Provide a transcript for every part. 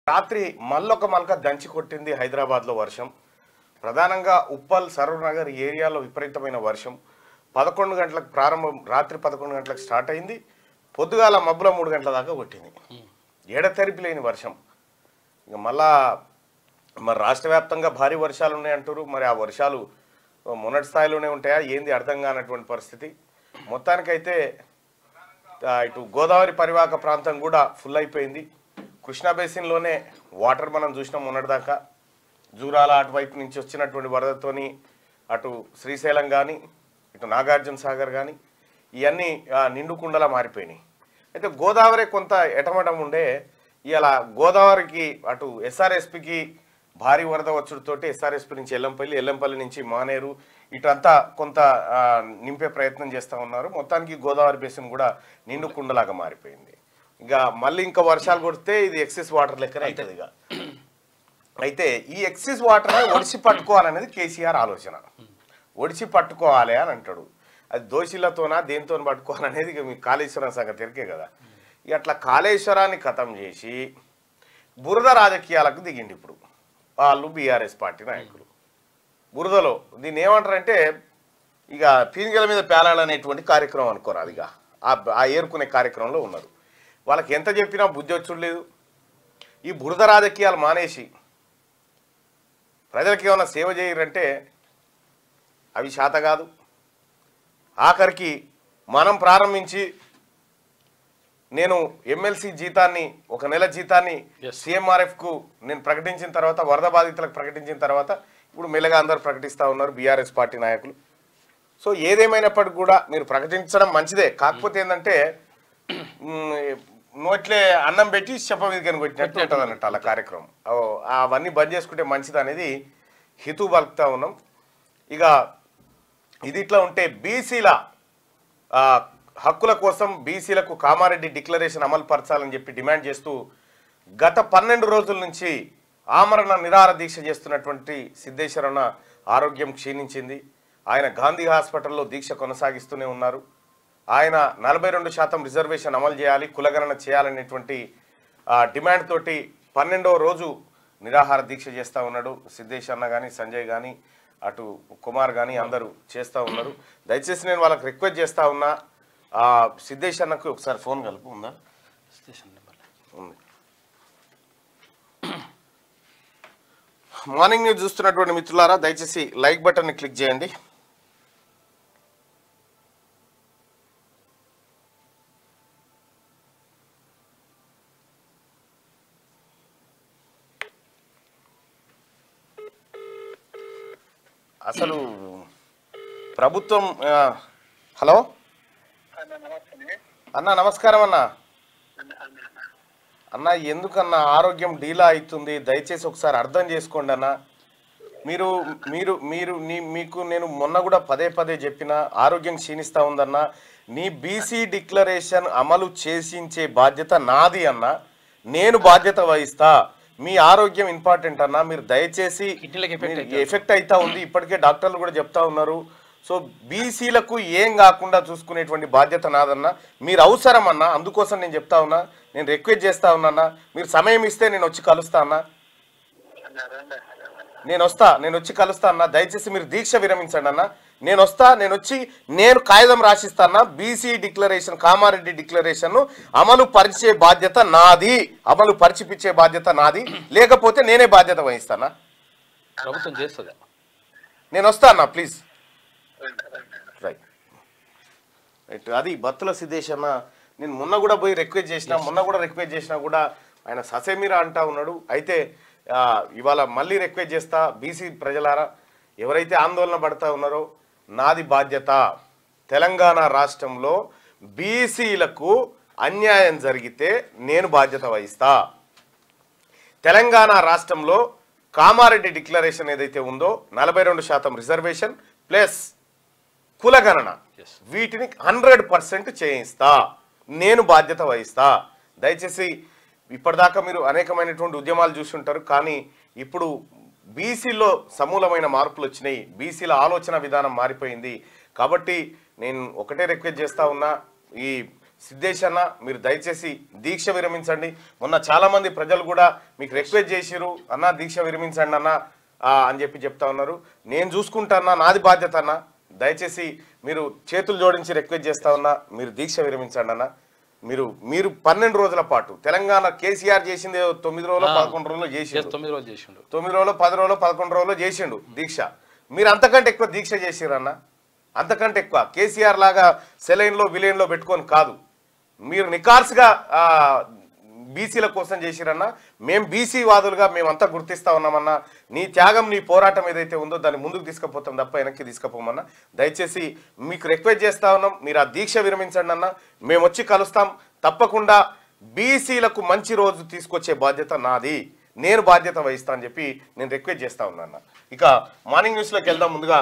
రాత్రి మల్లొక మల్క దంచి కొట్టింది హైదరాబాద్లో వర్షం ప్రధానంగా ఉప్పల్ సరూర్ నగర్ ఏరియాలో విపరీతమైన వర్షం పదకొండు గంటలకు ప్రారంభం రాత్రి పదకొండు గంటలకు స్టార్ట్ అయింది పొద్దుగాల మబ్బుల మూడు గంటల దాకా కొట్టింది ఏడతెరిపి లేని వర్షం ఇక మళ్ళా మరి రాష్ట్ర వ్యాప్తంగా భారీ వర్షాలు ఉన్నాయంటారు మరి ఆ వర్షాలు మొన్నటి స్థాయిలోనే ఉంటాయా ఏంది అర్థం కానటువంటి పరిస్థితి మొత్తానికైతే ఆ, ఇటు గోదావరి పరివాహక ప్రాంతం కూడా ఫుల్ అయిపోయింది కృష్ణా బేసిన్లోనే వాటర్ మనం చూసినాం మొన్నటిదాకా జూరాల అటువైపు నుంచి వచ్చినటువంటి వరదతోని అటు శ్రీశైలం కానీ ఇటు నాగార్జున సాగర్ కానీ ఇవన్నీ ఆ, నిండు కుండలా మారిపోయినాయి అయితే గోదావరి కొంత ఎటమటం ఉండే ఇలా గోదావరికి అటు ఎస్ఆర్ఎస్పికి భారీ వరద వచ్చుడుతోటి ఎస్ఆర్ఎస్పి నుంచి ఎల్లంపల్లి ఎల్లంపల్లి నుంచి మానేరు ఇటంతా కొంత ఆ, నింపే ప్రయత్నం చేస్తూ ఉన్నారు మొత్తానికి గోదావరి బేసిన్ కూడా నిండు కుండలాగా మారిపోయింది ఇక మళ్ళీ ఇంకా వర్షాలు కొడితే ఇది ఎక్సెస్ వాటర్ లెక్కనే అవుతుంది ఇక అయితే ఈ ఎక్సెస్ వాటర్ ఒడిసి పట్టుకోవాలనేది కేసీఆర్ ఆలోచన ఒడిసి పట్టుకోవాలి అని అంటాడు అది దోషులతోనా దేనితో పట్టుకోవాలనేది ఇక మీ కాళేశ్వరం సంగతి ఎరికే కదా ఇక అట్లా కాళేశ్వరాన్ని ఖతం చేసి బురద రాజకీయాలకు దిగిండి ఇప్పుడు వాళ్ళు బీఆర్ఎస్ పార్టీ నాయకులు బురదలో దీన్ని ఏమంటారంటే ఇక పీనిగల మీద పేలాలనేటువంటి కార్యక్రమం అనుకోరాదు ఇక ఆ- ఆ ఏరుకునే కార్యక్రమంలో ఉన్నారు వాళ్ళకి ఎంత చెప్పినా బుద్ధి వచ్చుడు లేదు ఈ బురద రాజకీయాలు మానేసి ప్రజలకు ఏమైనా సేవ చేయరంటే అవి శాత కాదు ఆఖరికి మనం ప్రారంభించి నేను ఎమ్మెల్సీ జీతాన్ని ఒక నెల జీతాన్ని Yes. సిఎంఆర్ఎఫ్కు నేను ప్రకటించిన తర్వాత వరద బాధితులకు ప్రకటించిన తర్వాత ఇప్పుడు మెల్లగా అందరూ ప్రకటిస్తూ ఉన్నారు బీఆర్ఎస్ పార్టీ నాయకులు సో ఏదేమైనప్పటికీ కూడా మీరు ప్రకటించడం మంచిదే కాకపోతే ఏంటంటే మ్, నోట్లే అన్నం పెట్టి చెప్ప మీద కొట్టినట్టు ఉంటుంది అన్నట్టు అలా కార్యక్రమం ఓ, అవన్నీ బంద్ చేసుకుంటే మంచిది అనేది హితూ పలుకుతా ఉన్నాం ఇక ఇది ఇట్లా ఉంటే బీసీల ఆ, హక్కుల కోసం బీసీలకు కామారెడ్డి డిక్లరేషన్ అమలు పరచాలని చెప్పి డిమాండ్ చేస్తూ గత పన్నెండు రోజుల నుంచి ఆమరణ నిరాహార దీక్ష చేస్తున్నటువంటి సిద్ధేశ్వరన్న ఆరోగ్యం క్షీణించింది ఆయన గాంధీ హాస్పిటల్లో దీక్ష కొనసాగిస్తూనే ఉన్నారు ఆయన నలభై రెండు శాతం రిజర్వేషన్ అమలు చేయాలి కులగణన చేయాలనేటువంటి ఆ, డిమాండ్ తోటి పన్నెండవ రోజు నిరాహార దీక్ష చేస్తూ ఉన్నాడు సిద్ధేష్ అన్న కానీ సంజయ్ కానీ అటు కుమార్ కానీ అందరూ చేస్తూ ఉన్నారు దయచేసి నేను వాళ్ళకి రిక్వెస్ట్ చేస్తా ఉన్నా ఆ, సిద్ధేష్ అన్నకు ఒకసారి ఫోన్ కలుపు ఉందా స్టేషన్ నెంబర్ ఉంది మార్నింగ్ న్యూస్ చూస్తున్నటువంటి మిత్రులారా దయచేసి లైక్ బటన్ని క్లిక్ చేయండి అసలు ప్రభుత్వం ఆ, హలో అన్న నమస్కారం అన్నా అన్న ఎందుకన్నా ఆరోగ్యం డీలా అవుతుంది దయచేసి ఒకసారి అర్థం చేసుకోండి అన్న మీరు మీరు మీరు నీ మీకు నేను మొన్న కూడా పదే పదే చెప్పిన ఆరోగ్యం క్షీణిస్తూ ఉందన్న నీ బీసీ డిక్లరేషన్ అమలు చేసించే బాధ్యత నాది అన్న నేను బాధ్యత వహిస్తా మీ ఆరోగ్యం ఇంపార్టెంట్ అన్న మీరు దయచేసి కిడ్నీలకు ఎఫెక్ట్ మీరు అవుతుంది. ఎఫెక్ట్ అవుతా ఉంది ఇప్పటికే డాక్టర్లు కూడా చెప్తా ఉన్నారు సో బీసీలకు ఏం కాకుండా చూసుకునేటువంటి బాధ్యత నాదన్న మీరు అవసరం అన్న అందుకోసం నేను చెప్తా ఉన్నా నేను రిక్వెస్ట్ చేస్తా ఉన్నా మీరు సమయం ఇస్తే నేను వచ్చి కలుస్తా అన్న నేను వస్తా నేను వచ్చి కలుస్తా అన్న దయచేసి మీరు దీక్ష విరమించండి అన్న నేను వస్తా నేను వచ్చి నేను కాగితం రాసిస్తా అన్న బీసీ డిక్లరేషన్ కామారెడ్డి డిక్లరేషన్ అమలు పరిచే బాధ్యత నాది అమలు పరిచిపిచ్చే బాధ్యత నాది లేకపోతే నేనే బాధ్యత వహిస్తానా ప్రభుత్వం చేస్తుంది నేను వస్తా అన్న ప్లీజ్ రైట్ రైట్ అది బత్తుల సిద్ధేష్ అన్న నేను మొన్న కూడా పోయి రిక్వెస్ట్ చేసిన మొన్న కూడా రిక్వెస్ట్ చేసినా కూడా ఆయన ససేమిరా అంటా ఉన్నాడు అయితే ఆ, ఇవాళ మళ్ళీ రిక్వెస్ట్ చేస్తా బీసీ ప్రజలారా ఎవరైతే ఆందోళన పడతా ఉన్నారో నాది బాధ్యత తెలంగాణ రాష్ట్రంలో బీసీలకు అన్యాయం జరిగితే నేను బాధ్యత వహిస్తా తెలంగాణ రాష్ట్రంలో కామారెడ్డి డిక్లరేషన్ ఏదైతే ఉందో నలభై రెండు శాతం రిజర్వేషన్ ప్లస్ కులగణన Yes. వీటిని హండ్రెడ్ పర్సెంట్ చేయిస్తా నేను బాధ్యత వహిస్తా దయచేసి ఇప్పటిదాకా మీరు అనేకమైనటువంటి ఉద్యమాలు చూసి ఉంటారు కానీ ఇప్పుడు బీసీలో సమూలమైన మార్పులు వచ్చినాయి బీసీల ఆలోచన విధానం మారిపోయింది కాబట్టి నేను ఒకటే రిక్వెస్ట్ చేస్తా ఉన్నా ఈ సిద్ధేష్ అన్న మీరు దయచేసి దీక్ష విరమించండి మొన్న చాలా మంది ప్రజలు కూడా మీకు రిక్వెస్ట్ చేసిరు అన్న దీక్ష విరమించండి అన్న ఆ, అని చెప్పి చెప్తా ఉన్నారు నేను చూసుకుంటానా నాది బాధ్యత అన్న దయచేసి మీరు చేతులు జోడించి రిక్వెస్ట్ చేస్తా ఉన్నా మీరు దీక్ష విరమించండి అన్న మీరు మీరు పన్నెండు రోజుల పాటు తెలంగాణ కేసీఆర్ చేసింది ఏదో తొమ్మిది రోజులు ఆ. పదకొండు రోజులు చేసిండు చేసి తొమ్మిది రోజులు చేసిండు తొమ్మిది రోజులు పది రోజులు పదకొండు రోజులు చేసిండు దీక్ష మీరు అంతకంటే ఎక్కువ దీక్ష చేసిరన్న అంతకంటే ఎక్కువ కేసీఆర్ లాగా సెలైన్లో విలైన్లో పెట్టుకొని కాదు మీరు నికార్స్గా ఆ, బీసీల కోసం చేసిరన్న మేము బీసీ వాదులుగా మేమంతా గుర్తిస్తా ఉన్నామన్నా నీ త్యాగం నీ పోరాటం ఏదైతే ఉందో దాన్ని ముందుకు తీసుకుపోతాం తప్ప వెనక్కి తీసుకుపోమన్నా దయచేసి మీకు రిక్వెస్ట్ చేస్తా ఉన్నాం మీరు ఆ దీక్ష విరమించండి అన్న మేము వచ్చి కలుస్తాం తప్పకుండా బీసీలకు మంచి రోజు తీసుకొచ్చే బాధ్యత నాది నేను బాధ్యత వహిస్తా అని చెప్పి నేను రిక్వెస్ట్ చేస్తా ఉన్నాను ఇక మార్నింగ్ న్యూస్లోకి వెళ్దాం ముందుగా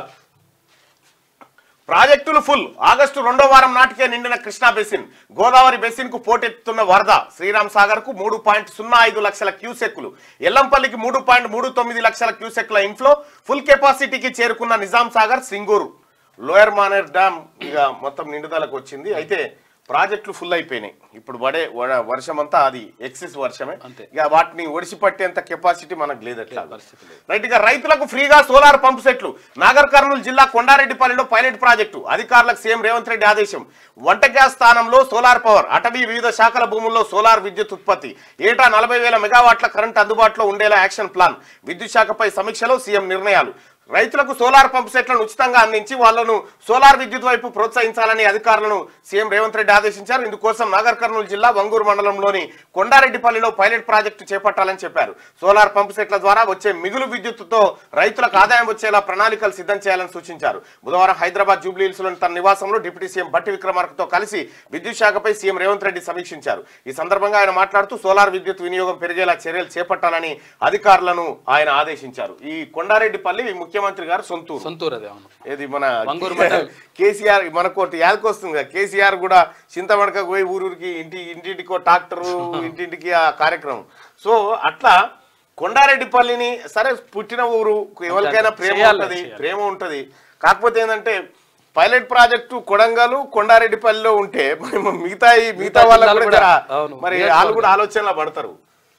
ప్రాజెక్టులు ఫుల్ ఆగస్టు రెండో వారం నాటికే నిండిన కృష్ణా బెసిన్ గోదావరి బెసిన్ కు పోటెత్తుతున్న వరద శ్రీరామ్ సాగర్ కు మూడు పాయింట్ సున్నా ఐదు లక్షల క్యూసెక్కులు ఎల్లంపల్లికి మూడు పాయింట్ మూడు తొమ్మిది లక్షల క్యూసెక్ల ఇన్ఫ్లో ఫుల్ కెపాసిటీకి చేరుకున్న నిజాం సాగర్ సింగూరు లోయర్ మానేర్ డ్యామ్ ఇక మొత్తం నిండుదలకు వచ్చింది అయితే ప్రాజెక్టులు ఫుల్ అయిపోయినాయి ఇప్పుడు పడే వ- వర్షం అంతా అది ఎక్సెస్ వర్షమే అంతే. ఇక వాటిని ఒడిసి పట్టేంత కెపాసిటీ మనకు లేదు అట్లా పరిస్థితి లేదు. రైట్ ఇక రైతులకు ఫ్రీగా సోలార్ పంప్ సెట్లు నాగర్ కర్నూలు జిల్లా కొండారెడ్డిపల్లిలో పైలట్ ప్రాజెక్టు అధికారులకు సీఎం రేవంత్ రెడ్డి ఆదేశం వంట గ్యాస్ స్థానంలో సోలార్ పవర్ అటవీ వివిధ శాఖల భూముల్లో సోలార్ విద్యుత్ ఉత్పత్తి ఏటా నలభై వేల మెగావాట్ల కరెంట్ అందుబాటులో ఉండేలా యాక్షన్ ప్లాన్ విద్యుత్ శాఖపై సమీక్షలో సీఎం నిర్ణయాలు రైతులకు సోలార్ పంప్ సెట్లను ఉచితంగా అందించి వాళ్లను సోలార్ విద్యుత్ వైపు ప్రోత్సహించాలని అధికారులను సీఎం రేవంత్ రెడ్డి ఆదేశించారు ఇందుకోసం నాగర్ కర్నూలు జిల్లా వంగూరు మండలంలోని కొండారెడ్డిపల్లిలో పైలట్ ప్రాజెక్టు చేపట్టాలని చెప్పారు సోలార్ పంప్ సెట్ల ద్వారా వచ్చే మిగులు విద్యుత్తుతో రైతులకు ఆదాయం వచ్చేలా ప్రణాళికలు సిద్ధం చేయాలని సూచించారు బుధవారం హైదరాబాద్ జూబ్లీహిల్స్లోని తన నివాసంలో డిప్యూటీ సీఎం బట్టి విక్రమార్కతో కలిసి విద్యుత్ శాఖపై సీఎం రేవంత్ రెడ్డి సమీక్షించారు ఈ సందర్భంగా ఆయన మాట్లాడుతూ సోలార్ విద్యుత్ వినియోగం పెరిగేలా చర్యలు చేపట్టాలని అధికారులను ఆయన ఆదేశించారు ఈ కొండారెడ్డిపల్లి ముఖ్యమంత్రి గారు సొంతూరు సొంతూరు అది అవును ఏది మన వంగూరు మండలం. కేసీఆర్ మనకు ఒకటి యాదకి వస్తుంది కదా కేసీఆర్ కూడా చింతమడక పోయి ఊరూరికి ఇంటి ఇంటింటికో ట్రాక్టరు ఇంటింటికి ఆ కార్యక్రమం సో అట్లా కొండారెడ్డిపల్లిని సరే పుట్టిన ఊరు ఎవరికైనా ప్రేమ చేయాలి, ఉంటది చేయాలి. ప్రేమ ఉంటది కాకపోతే ఏంటంటే పైలట్ ప్రాజెక్టు కొడంగలు కొండారెడ్డిపల్లిలో ఉంటే మరి మిగతా ఈ మిగతా మిగతా వాళ్ళకు జిల్లాలు కూడా కూడా, జర అవును, మరి నేర్చుకోవాలి. వాళ్ళు కూడా ఆలోచనలో పడతారు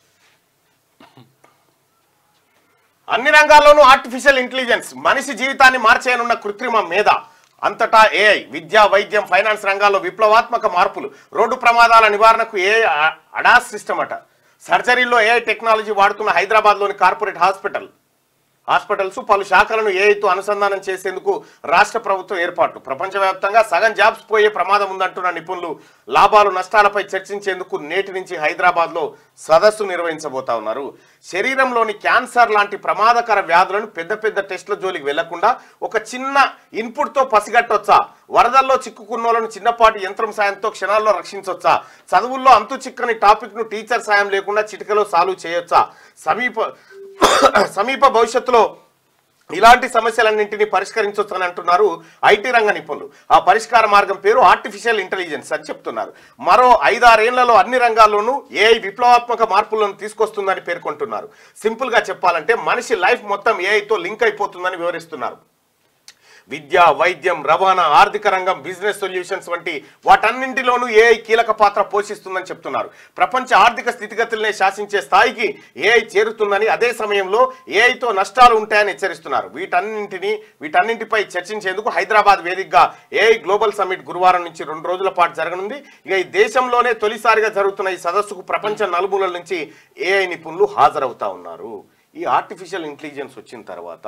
అన్ని రంగాల్లోనూ ఆర్టిఫిషియల్ ఇంటెలిజెన్స్ మనిషి జీవితాన్ని మార్చేయనున్న కృత్రిమ మేధ అంతటా ఏఐ విద్య వైద్యం ఫైనాన్స్ రంగాల్లో విప్లవాత్మక మార్పులు రోడ్డు ప్రమాదాల నివారణకు ఏఐ అడాస్ సిస్టమ్ అట సర్జరీలో ఏఐ టెక్నాలజీ వాడుతున్న హైదరాబాద్లోని కార్పొరేట్ హాస్పిటల్ హాస్పిటల్స్ పలు శాఖలను ఏఐతో అనుసంధానం చేసేందుకు రాష్ట్ర ప్రభుత్వం ఏర్పాటు ప్రపంచవ్యాప్తంగా సగం జాబ్స్ పోయే ప్రమాదం ఉందంటున్న నిపుణులు లాభాలు నష్టాలపై చర్చించేందుకు నేటి నుంచి హైదరాబాద్ లో సదస్సు నిర్వహించబోతా ఉన్నారు శరీరంలోని క్యాన్సర్ లాంటి ప్రమాదకర వ్యాధులను పెద్ద పెద్ద టెస్టుల జోలికి వెళ్లకుండా ఒక చిన్న ఇన్పుట్ తో పసిగట్టొచ్చా వరదల్లో చిక్కుకున్నోళ్ళను చిన్నపాటి యంత్రం సాయంతో క్షణాల్లో రక్షించొచ్చా చదువుల్లో అంతు చిక్కని టాపిక్ ను టీచర్ సాయం లేకుండా చిటికలో సాల్వ్ చేయొచ్చా సమీప సమీప భవిష్యత్తులో ఇలాంటి సమస్యలన్నింటినీ పరిష్కరించవచ్చని అంటున్నారు ఐటీ రంగ నిపుణులు ఆ పరిష్కార మార్గం పేరు ఆర్టిఫిషియల్ ఇంటెలిజెన్స్ అని చెప్తున్నారు మరో ఐదారేళ్లలో అన్ని రంగాల్లోనూ ఏఐ విప్లవాత్మక మార్పులను తీసుకొస్తుందని పేర్కొంటున్నారు సింపుల్ గా చెప్పాలంటే మనిషి లైఫ్ మొత్తం ఏఐతో లింక్ అయిపోతుందని వివరిస్తున్నారు విద్య వైద్యం రవాణా ఆర్థిక రంగం బిజినెస్ సొల్యూషన్స్ వంటి వాటన్నింటిలోనూ ఏఐ కీలక పాత్ర పోషిస్తుందని చెప్తున్నారు ప్రపంచ ఆర్థిక స్థితిగతులనే శాసించే స్థాయికి ఏఐ చేరుతుందని అదే సమయంలో ఏఐతో నష్టాలు ఉంటాయని హెచ్చరిస్తున్నారు వీటన్నింటినీ వీటన్నింటిపై చర్చించేందుకు హైదరాబాద్ వేదికగా ఏఐ గ్లోబల్ సమ్మిట్ గురువారం నుంచి రెండు రోజుల పాటు జరగనుంది ఇక ఈ దేశంలోనే తొలిసారిగా జరుగుతున్న ఈ సదస్సుకు ప్రపంచ నలుమూలల నుంచి ఏఐ నిపుణులు హాజరవుతా ఉన్నారు ఈ ఆర్టిఫిషియల్ ఇంటెలిజెన్స్ వచ్చిన తర్వాత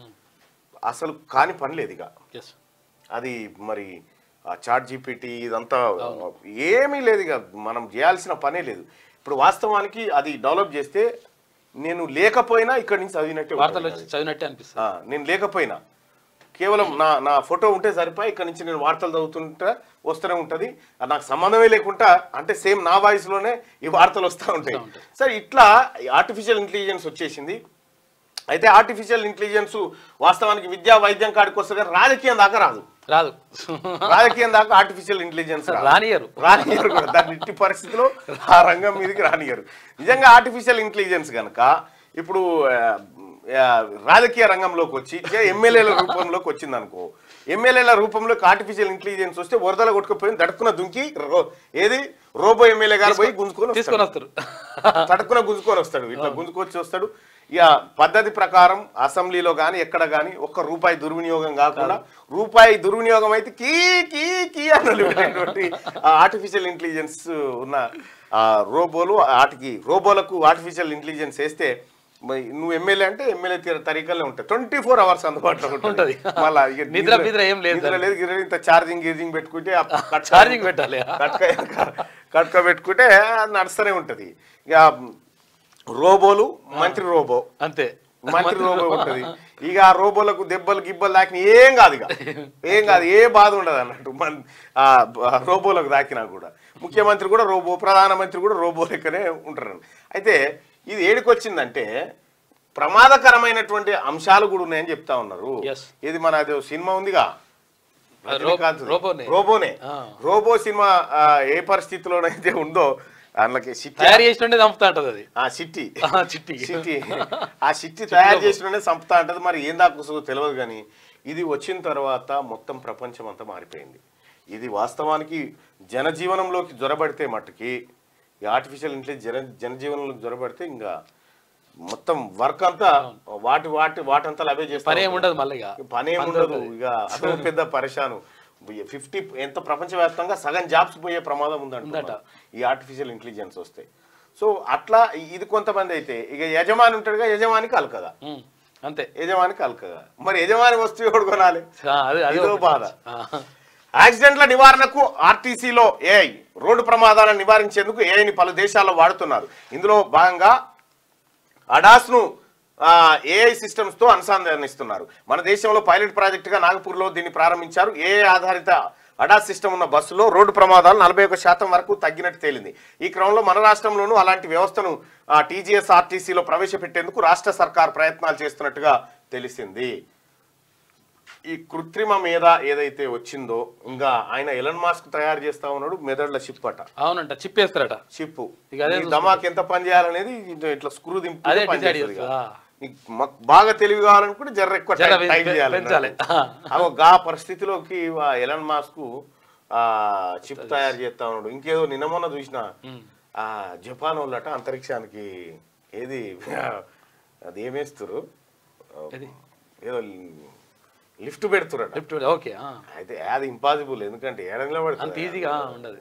అసలు కాని పని లేదు ఇక ఎస్ అది మరి ఆ చాట్ జీపీటీ ఇదంతా ఏమీ లేదు ఇక మనం చేయాల్సిన పనే లేదు ఇప్పుడు వాస్తవానికి అది డెవలప్ చేస్తే నేను లేకపోయినా ఇక్కడి నుంచి చదివినట్టే ఉంటుంది వార్తలు వచ్చి చదివినట్టే అనిపిస్తుంది ఆ, నేను లేకపోయినా కేవలం నా నా ఫోటో ఉంటే సరిపోయి ఇక్కడ నుంచి నేను వార్తలు చదువుతుంటా వస్తూనే ఉంటుంది అది నాకు సంబంధమే లేకుండా అంటే సేమ్ నా వాయిస్లోనే ఈ వార్తలు వస్తూ ఉంటాయి ఉంటాయి. సరే ఇట్లా ఆర్టిఫిషియల్ ఇంటెలిజెన్స్ వచ్చేసింది అయితే ఆర్టిఫిషియల్ ఇంటెలిజెన్స్ వాస్తవానికి విద్యా వైద్యం కాడికి వస్తే కానీ రాజకీయం దాకా రాదు రాదు రాజకీయం దాకా ఆర్టిఫిషియల్ ఇంటెలిజెన్స్ రాదు. రానియరు రానియరు కూడా దాని ఇట్టి పరిస్థితిలో ఆ రంగం మీదకి రానియరు నిజంగా ఆర్టిఫిషియల్ ఇంటెలిజెన్స్ కనుక ఇప్పుడు ఆ, ఆ, రాజకీయ రంగంలోకి వచ్చి ఎమ్మెల్యేల రూపంలోకి వచ్చింది అనుకో ఎమ్మెల్యేల రూపంలోకి ఆర్టిఫిషియల్ ఇంటెలిజెన్స్ వస్తే వరదల కొట్టుకుపోయింది దడుకున్న దుంకి రో- ఏది రోబో ఎమ్మెల్యే గారు పోయి గుంజుకొని తీసుకొని వస్తాడు. వస్తారు తడుకున గుంజుకొని వస్తాడు ఇట్లా గుంజుకొచ్చి వస్తాడు ఇక పద్ధతి ప్రకారం అసెంబ్లీలో కానీ ఎక్కడ కానీ ఒక్క రూపాయి దుర్వినియోగం కాకుండా రూపాయి దుర్వినియోగం అయితే కీ కీ కీ అన్నటువంటి ఆర్టిఫిషియల్ ఇంటెలిజెన్స్ ఉన్న ఆ రోబోలు వాటికి రోబోలకు ఆర్టిఫిషియల్ ఇంటెలిజెన్స్ వేస్తే మరి నువ్వు ఎమ్మెల్యే అంటే ఎమ్మెల్యే తీర తరీకల్లో ఉంటాయి ట్వంటీ ఫోర్ అవర్స్ అందుబాటులో ఉంటది. ఉంటుంది మళ్ళా ఇక నిద్ర బిద్ర ఏం లేదు నిద్ర లేదు గిద్ర ఇంత ఛార్జింగ్ గిర్జింగ్ పెట్టుకుంటే ఆ కట్ట- ఛార్జింగ్ పెట్టాలి కట్క కట్క పెట్టుకుంటే నడుస్తూనే ఉంటది ఇక రోబోలు మంత్రి రోబో అంతే మంత్రి రోబో ఉంటది ఇక ఆ రోబోలకు దెబ్బలు గిబ్బలు దాకిన ఏం కాదు ఇక ఏం కాదు ఏ బాధ ఉండదు అన్నట్టు మన ఆ ఆ రోబోలకు దాకినా కూడా ముఖ్యమంత్రి కూడా రోబో ప్రధానమంత్రి కూడా రోబో లెక్కనే ఉంటారు అయితే ఇది ఏడికొచ్చిందంటే ప్రమాదకరమైనటువంటి అంశాలు కూడా ఉన్నాయని చెప్తా ఉన్నారు Yes. ఇది మన అది సినిమా ఉందిగా రో- రజనీకాంత్ది. రోబోనే. రోబోనే ఆ. రోబో సినిమా ఆ, ఏ పరిస్థితిలోనైతే ఉందో అందులోకి సిట్టి తయారు చేసినట్టే చంపుతా ఉంటది అది ఆ సిట్టి ఆ, చిట్టి సిట్టి ఆ సిట్టి తయారు చేసిన చంపుతా అంటది మరి ఏం దాకా తెలియదు కానీ ఇది వచ్చిన తర్వాత మొత్తం ప్రపంచం అంతా మారిపోయింది ఇది వాస్తవానికి జనజీవనంలోకి జ్వరబడితే మట్టుకి ఈ ఆర్టిఫిషియల్ ఇంటెలిజెన్స్ జన జనజీవనంలోకి జ్వరబడితే ఇంకా మొత్తం వర్క్ అంతా వాటి వాటి వాటంతా అవే చేస్తారు పని ఏమి ఉండదు మళ్ళీ ఇక పని ఏమి ఉండదు ఇక అదో పెద్ద పరిశాను ఫిఫ్టీ ఎంత ప్రపంచవ్యాప్తంగా సగం జాబ్స్ పోయే ప్రమాదం ఉందంట ఉందట. ఈ ఆర్టిఫిషియల్ ఇంటెలిజెన్స్ వస్తే సో అట్లా ఇది కొంతమంది అయితే ఇక యజమాని ఉంటాడుగా యజమానికి అలకదా ఉమ్, అంతే యజమానికి అలకదా మరి యజమాని వస్తువు ఎవడు కొనాలి ఆ, అదే అదే ఇదో ఒకటి. బాధ. ఆ, యాక్సిడెంట్ల నివారణకు ఆర్టీసీలో ఏఐ రోడ్డు ప్రమాదాలను నివారించేందుకు ఏఐని పలు దేశాల్లో వాడుతున్నారు ఇందులో భాగంగా అడాస్ను ఏఐ సిస్టమ్స్ తో అనుసంధానిస్తున్నారు మన దేశంలో పైలట్ ప్రాజెక్టుగా నాగపూర్లో దీన్ని ప్రారంభించారు ఏఐ ఆధారిత అడాస్ సిస్టమ్ ఉన్న బస్సులో రోడ్డు ప్రమాదాలు నలభై ఒక శాతం వరకు తగ్గినట్టు తేలింది ఈ క్రమంలో మన రాష్ట్రంలోనూ అలాంటి వ్యవస్థను టీజీఎస్ ఆర్టీసీలో ప్రవేశపెట్టేందుకు రాష్ట్ర సర్కార్ ప్రయత్నాలు చేస్తున్నట్టుగా తెలిసింది ఈ కృత్రిమ మీద ఏదైతే వచ్చిందో ఇంకా ఆయన ఎలన్ మాస్క్ తయారు చేస్తా ఉన్నాడు మెదడుల షిప్ అట అవునంట చిప్పేస్తారట షిప్ ఇక అదే ఈ ధమాక్ ఎంత పని చేయాలనేది ఇది ఇట్లా స్క్రూ దింపు అదే పని డిసైడ్ చేస్తుంది చేస్తా ఇక. నీకు మ- బాగా తెలివి కావాలనుకుంటే జర ఎక్కువ జర టైం- టైం పెంచాలి. చేయాలి పెంచాలి. అగో గా పరిస్థితిలోకి ఆ ఎలన్ మాస్క్ ఆ చిప్ తయారు చేస్తా ఉన్నాడు ఇంకేదో నిన్న మొన్న చూసిన ఆ జపాన్ వాళ్ళట అంతరిక్షానికి ఏది అది ఏమేస్తారు ఏది? ఏదో లిఫ్ట్ పెడుతురట లిఫ్ట్ ఓకే ఆ. అయితే అది ఇంపాసిబుల్ ఎందుకంటే ఏడంలో అంత ఈజీగా ఉండదు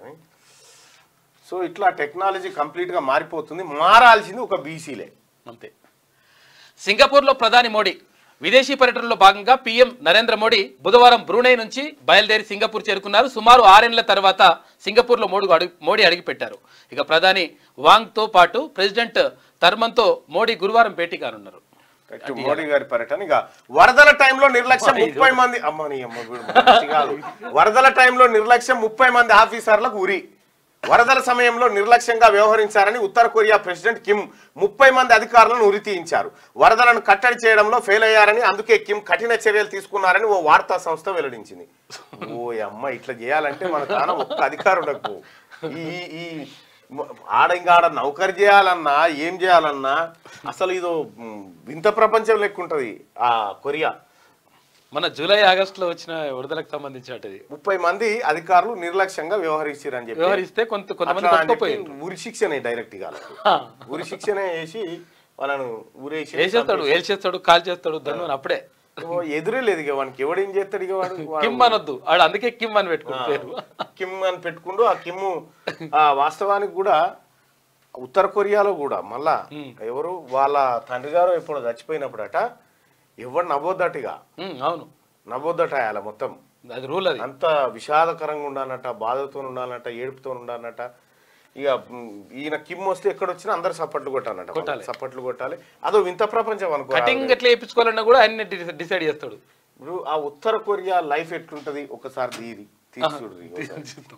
సో ఇట్లా టెక్నాలజీ కంప్లీట్ గా మారిపోతుంది మారాల్సింది ఒక బీసీలే అంతే సింగపూర్లో ప్రధాని మోడీ విదేశీ పర్యటనలో భాగంగా పీఎం నరేంద్ర మోడీ బుధవారం బ్రూనై నుంచి బయలుదేరి సింగపూర్ చేరుకున్నారు సుమారు ఆరేళ్ల తర్వాత సింగపూర్లో మోడీ అడుగు మోడీ అడిగిపెట్టారు ఇక ప్రధాని వాంగ్తో పాటు ప్రెసిడెంట్ థర్మన్తో మోడీ గురువారం భేటీ కానున్నారు కరెక్ట్ మోడీ గారి పర్యటన ఇక వరదల టైంలో నిర్లక్ష్యం ముప్పై మంది అమ్మని అమ్మ వీడు మనిషి కాదు వరదల టైంలో నిర్లక్ష్యం ముప్పై మంది ఆఫీసర్లకు ఉరి వరదల సమయంలో నిర్లక్ష్యంగా వ్యవహరించారని ఉత్తర కొరియా ప్రెసిడెంట్ కిమ్ ముప్పై మంది అధికారులను ఉరి తీయించారు వరదలను కట్టడి చేయడంలో ఫెయిల్ అయ్యారని అందుకే కిమ్ కఠిన చర్యలు తీసుకున్నారని ఓ వార్తా సంస్థ వెల్లడించింది ఓ అమ్మ ఇట్లా చేయాలంటే మన తాన ఒక్క అధికారులకు ఈ ఈ- ఈ మ- ఆడ ఇంకా ఆడ నౌకరి చేయాలన్నా ఏం చేయాలన్నా అసలు ఇదో మ్, వింత ప్రపంచం లెక్క ఉంటది ఆ కొరియా మన జూలై ఆగస్టులో వచ్చిన వరదలకు సంబంధించినది ముప్పై మంది అధికారులు నిర్లక్ష్యంగా వ్యవహరించారని చెప్పి వ్యవహరిస్తే కొంత కొంతమంది అట్లా అని చెప్పి తప్పపోయారు ఉరి శిక్షనే డైరెక్ట్ గా ఉరి శిక్షనే వేసి వాళ్ళను ఊరేసి వేసేస్తాడు ఏల్చేస్తాడు కాల్ చేస్తాడు ధను అని అప్పుడే ఓ, ఎదురే లేదు ఇక వానికి ఎవడేం చేస్తాడు ఇక వాడు వాడు కిమ్ అనొద్దు ఆడు అందుకే కిమ్ అని పెట్టుకుని పేరు కిమ్ అని పెట్టుకుంటూ ఆ కిమ్ ఆ వాస్తవానికి కూడా ఉత్తర కొరియాలో కూడా మళ్ళా ఎవరు వాళ్ళ తండ్రి గారు ఎప్పుడు చచ్చిపోయినప్పుడట ఎవరు నవ్వొద్దటిగా ఉమ్, అవును నవ్వొద్దట అలా మొత్తం అది రూల్ అది అంత విషాదకరంగా ఉండాలన్నట బాధతో ఉండాలన్నట ఏడుపుతో ఉండాలన్నట ఇక మ్, ఈయన కిమ్ వస్తే ఎక్కడ వచ్చినా అందరు సప్పట్లు కొట్టాలన్నట కొట్టాలి. సప్పట్లు కొట్టాలి అదో వింత ప్రపంచం అనుకో కటింగ్ ఎట్లా వేయించుకోవాలన్నా కూడా ఆయన డిసైడ్ చేస్తాడు ఇప్పుడు ఆ ఉత్తర కొరియా లైఫ్ ఎట్లుంటది ఒకసారి దీది తీసుకుడు చూద్దాం.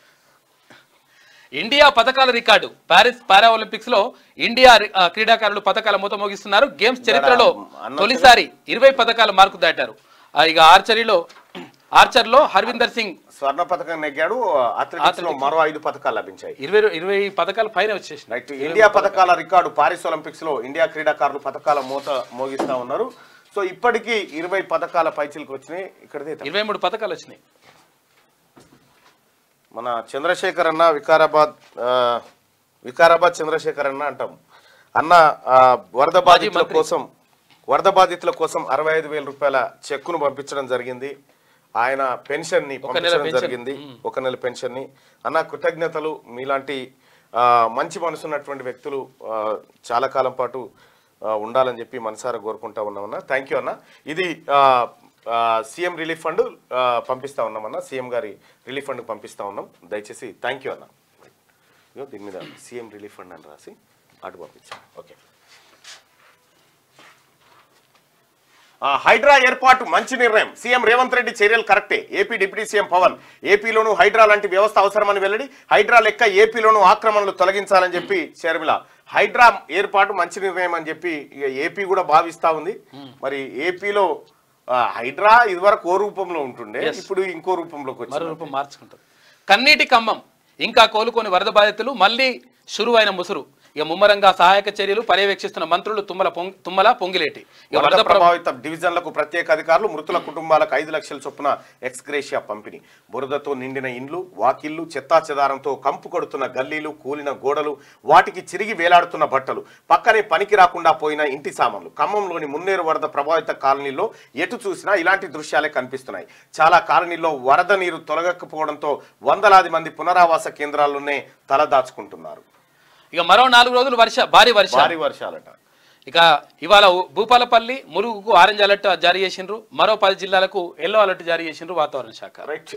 ఇండియా పథకాల రికార్డు పారిస్ పారా ఒలింపిక్స్ లో ఇండియా రి- ఆ, క్రీడాకారులు పథకాల మూత మోగిస్తున్నారు గేమ్స్ చరిత్రలో అన్న తొలిసారి ఇరవై పథకాల మార్కు దాటారు ఆ, ఇక ఆర్చరీలో ఆర్చర్లో హర్విందర్ సింగ్ స్వర్ణ పథకం నెగ్గాడు అథ్లెటిక్స్ లో మరో ఐదు పథకాలు లభించాయి ఇరవై ఇరవై పథకాల పైన వచ్చేసింది రైట్ ఇండియా పథకాల రికార్డు పారిస్ ఒలింపిక్స్ లో ఇండియా క్రీడాకారులు పథకాల మూత మోగిస్తా ఉన్నారు సో ఇప్పటికీ ఇరవై పథకాల పైచిలకు వచ్చినాయి ఇక్కడదే తక్కువ. ఇరవై మూడు పథకాలు వచ్చినాయి మన చంద్రశేఖర్ అన్న వికారాబాద్ ఆ, వికారాబాద్ చంద్రశేఖర్ అన్న అంటాం అన్న ఆ, వరద బాధితుల మంత్రి. కోసం వరద బాధితుల కోసం అరవై ఐదు వేల రూపాయల చెక్కును పంపించడం జరిగింది ఆయన పెన్షన్ ని నెల పంపించడం పెన్షన్. జరిగింది ఒక నెల పెన్షన్ ని అన్న కృతజ్ఞతలు మీలాంటి ఆ, మంచి మనసు ఉన్నటువంటి వ్యక్తులు ఆ, చాలా కాలం పాటు ఆ, ఉండాలని చెప్పి మనసారా కోరుకుంటా ఉన్నామన్న థ్యాంక్ యూ అన్న ఇది ఆ, ఆ, సీఎం రిలీఫ్ ఫండ్ ఆ, పంపిస్తా ఉన్నామన్న సీఎం గారి రిలీఫ్ ఫండ్ పంపిస్తా ఉన్నాం దయచేసి థ్యాంక్ యూ అన్న ఇదిగో దీని మీద సీఎం రిలీఫ్ ఫండ్ అని రాసి అటు పంపించాం ఓకే ఆ, హైడ్రా ఏర్పాటు మంచి నిర్ణయం సీఎం రేవంత్ రెడ్డి చర్యలు కరెక్టే ఏపీ డిప్యూటీ సీఎం పవన్ ఏపీలోనూ హైడ్రా లాంటి వ్యవస్థ అవసరమని వెల్లడి హైడ్రా లెక్క ఏపీలోనూ ఆక్రమణలు తొలగించాలని చెప్పి షర్మిల హైడ్రా ఏర్పాటు మంచి నిర్ణయం అని చెప్పి ఇక ఏపీ కూడా భావిస్తా ఉంది మరి ఏపీలో ఆ, హైడ్రా ఇదివరకు ఓ రూపంలో ఉంటుండే ఇప్పుడు ఇంకో రూపంలోకి మరో వచ్చింది రూపం మార్చుకుంటారు కన్నీటి కమ్మం ఇంకా కోలుకొని వరద బాధితులు మళ్ళీ షురు అయిన ముసురు ఇక ముమ్మరంగా సహాయక చర్యలు పర్యవేక్షిస్తున్న మంత్రులు తుమ్మల పొంగ్- తుమ్మల పొంగిలేటి ఇక వరద వరద ప్రభావం ప్రభావిత డివిజన్లకు ప్రత్యేక అధికారులు మృతుల కుటుంబాలకు ఐదు లక్షల చొప్పున ఎక్స్గ్రేషియా పంపిణీ బురదతో నిండిన ఇండ్లు వాకిళ్లు చెత్తా చెదారంతో కంపు కొడుతున్న గల్లీలు కూలిన గోడలు వాటికి చిరిగి వేలాడుతున్న బట్టలు పక్కనే పనికి రాకుండా పోయిన ఇంటి సామాన్లు ఖమ్మంలోని మున్నేరు వరద ప్రభావిత కాలనీలో ఎటు చూసినా ఇలాంటి దృశ్యాలే కనిపిస్తున్నాయి చాలా కాలనీల్లో వరద నీరు తొలగకపోవడంతో వందలాది మంది పునరావాస కేంద్రాల్లోనే తలదాచుకుంటున్నారు ఇక మరో నాలుగు రోజులు వర్ష భారీ వర్ష భారీ వర్షాలట ఇక ఇవాళ ఉ- భూపాలపల్లి మురుగుకు ఆరెంజ్ అలర్ట్ జారీ చేసిండ్రు మరో పది జిల్లాలకు ఎల్లో అలర్ట్ జారీ చేసిండ్రు వాతావరణ శాఖ రైట్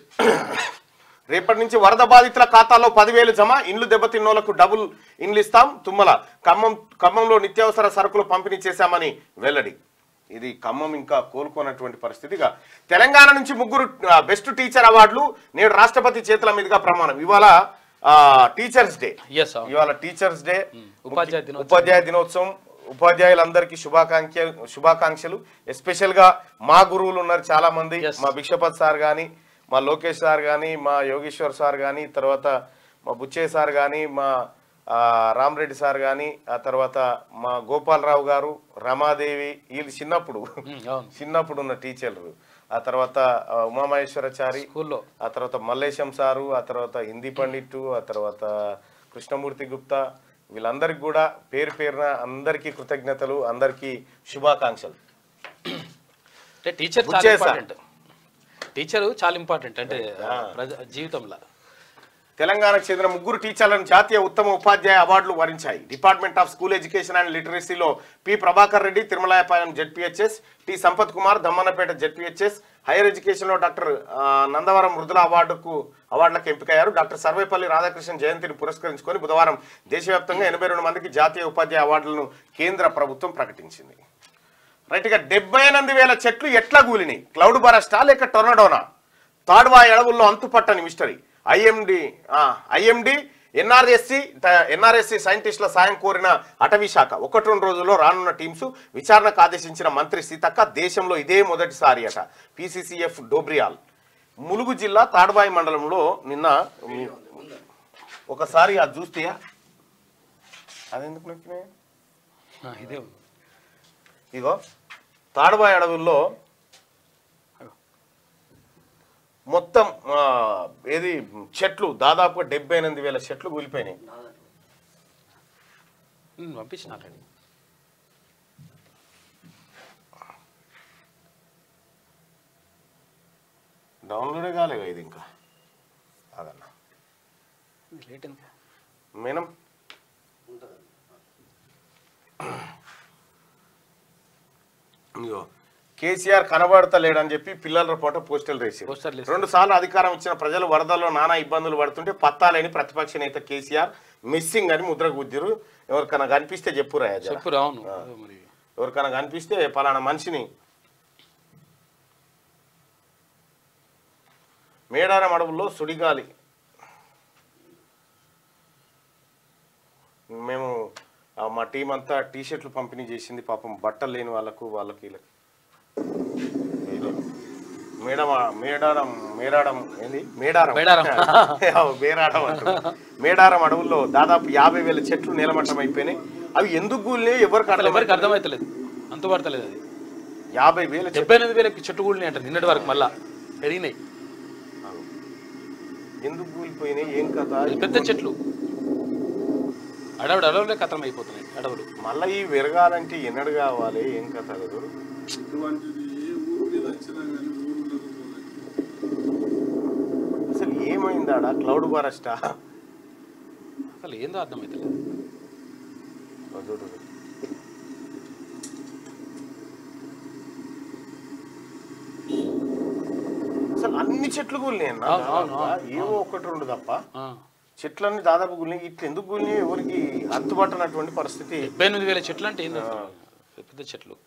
రేపటి నుంచి వరద బాధితుల ఖాతాలో పదివేలు జమ ఇండ్లు దెబ్బతిన్నోళ్లకు డబుల్ ఇండ్లు ఇస్తాం తుమ్మల ఖమ్మం ఖమ్మంలో నిత్యావసర సరుకులు పంపిణీ చేశామని వెల్లడి ఇది ఖమ్మం ఇంకా కోలుకోనటువంటి పరిస్థితిగా తెలంగాణ నుంచి ముగ్గురు ఆ, బెస్ట్ టీచర్ అవార్డులు నేడు రాష్ట్రపతి చేతుల మీదుగా ప్రమాణం ఇవాళ ఆ, టీచర్స్ డే ఎస్ ఇవాళ టీచర్స్ డే ఉపాధ్యాయ దినోత్సవం. ఉపాధ్యాయ దినోత్సవం ఉపాధ్యాయులందరికీ శుభాకాంక్ష శుభాకాంక్షలు ఎస్పెషల్ గా మా గురువులు ఉన్నారు చాలా మంది Yes. మా భిక్షపత్ సార్ గాని మా లోకేష్ సార్ గాని మా యోగేశ్వర్ సార్ గాని తర్వాత మా బుచ్చే సార్ గాని మా ఆ, రామరెడ్డి సార్ గాని ఆ తర్వాత మా గోపాలరావు గారు రమాదేవి వీళ్ళు చిన్నప్పుడు ఉమ్, అవును చిన్నప్పుడు ఉన్న టీచర్లు ఆ తర్వాత ఆ, ఉమామహేశ్వరాచారి స్కూల్లో ఆ తర్వాత మల్లేశం సారు ఆ తర్వాత హిందీ పండిట్టు ఆ తర్వాత కృష్ణమూర్తి గుప్తా వీళ్ళందరికీ కూడా పేరు పేరున అందరికీ కృతజ్ఞతలు అందరికీ శుభాకాంక్షలు అంటే టీచర్ చాలా బుచ్చేసా. ఇంపార్టెంట్ టీచర్ చాలా ఇంపార్టెంట్ అంటే ప్రజ జీవితంలో తెలంగాణకు చెందిన ముగ్గురు టీచర్లను జాతీయ ఉత్తమ ఉపాధ్యాయ అవార్డులు వరించాయి department of school education and లిటరసీలో P Prabhakar Reddy Tirumalayapalem ZPHS T Sampath Kumar Dammannapeta ZPHS higher ఎడ్యుకేషన్లో డాక్టర్ ఆ, నందవరం మృదుల అవార్డుకు అవార్డులకు ఎంపికయ్యారు డాక్టర్ సర్వేపల్లి రాధాకృష్ణ జయంతిని పురస్కరించుకొని బుధవారం దేశవ్యాప్తంగా ఎనభై రెండు మందికి జాతీయ ఉపాధ్యాయ అవార్డులను కేంద్ర ప్రభుత్వం ప్రకటించింది రైట్ ఇక డెబ్బై ఎనిమిది వేల చెట్లు ఎట్లా కూలినాయి క్లౌడ్ బరస్టా లేక టొర్నడోనా తాడ్వా ఎడవుల్లో అంతుపట్టని mystery IMD IMD NRSC NRSC సైంటిస్టుల సాయం కోరిన అటవీ శాఖ ఒకటి రెండు రోజుల్లో రానున్న టీమ్స్ విచారణకు ఆదేశించిన మంత్రి సీతక్క దేశంలో ఇదే మొదటిసారి అట పిసిసిఎఫ్ డోబ్రియాల్ ములుగు జిల్లా తాడ్వాయి మండలంలో నిన్న మీ- ఒకసారి అది చూస్తేయా అదెందుకు నొక్కినాయి ఆ, ఇదే ఇగో తాడుబాయి అడవుల్లో మొత్తం ఆ, ఏది చెట్లు దాదాపుగా డెబ్బై ఎనిమిది వేల చెట్లు కూలిపోయినాయి ఉమ్, పంపించిన ఆల్రెడీ డౌన్లోడే కాలేగా ఇది ఇంకా అదన్నా లేట్ ఎందుకు మేనం ఇగో కేసీఆర్ కనబడతలేడని చెప్పి పిల్లల పూట పోస్టల్ వేసి పోస్టర్లు వేసి. రెండు సార్లు అధికారం ఇచ్చిన ప్రజలు వరదల్లో నానా ఇబ్బందులు పడుతుంటే పత్తాలేని ప్రతిపక్ష నేత కేసీఆర్ మిస్సింగ్ అని ముద్ర గుద్దిరు ఎవరికైనా కనిపిస్తే చెప్పురా జర. చెప్పు రావును అదో మరి ఎవరికైనా కనిపిస్తే పలానా మనిషిని మేడారం అడవుల్లో సుడిగాలి మేము ఆ, మా టీం అంతా టీ షర్ట్లు పంపిణీ చేసింది పాపం బట్టలు లేని వాళ్ళకు వాళ్ళకి వీళ్ళకి వీళ్ళు. మేడమ మేడారం మేడారం ఏంది మేడారం మేడారం. మేడారం అంటారు. మేడారం అడవుల్లో దాదాపు యాభై వేల చెట్లు నీలమట్టం అయిపోయినాయి అవి ఎందుకు కూలినాయి ఎవరికి అసలు ఎవరికి అర్థం అర్థమైతలేదు అంతుపడతలేదు అది యాభై వేల చెట్లు డెబ్బై ఎనిమిది వేలకి చెట్టు కూలినాయి అంట నిన్నటి వరకు మళ్ళా పెరిగినాయి ఎందుకు కూలిపోయినాయి ఏం కథ అది పెద్ద చెట్లు అడవుడు అడవులే కథం అయిపోతున్నాయి అడవులు మళ్ళీ ఈ విరగాలంటే ఎన్నడు కావాలి ఏం కథ కదా ఇటువంటిది ఏ ఊరు మీద వచ్చినా కానీ ఊరు పోలేదు అసలు ఏమైందాడా క్లౌడ్ బరస్టా అసలు ఏందో అర్థమైతలేదు చూడు అసలు అన్ని చెట్లు కూలినాయి అన్న అవును, అవును, దాదాపుగా. ఏవో ఒకటి రెండు తప్ప ఆ. చెట్లన్నీ దాదాపు కూలినాయి ఇట్లా ఎందుకు కూలినాయి ఎవరికి అంతుపట్టనటువంటి పరిస్థితి డెబ్బై ఎనిమిది వేల చెట్లు అంటే ఏందో పెద్ద చెట్లు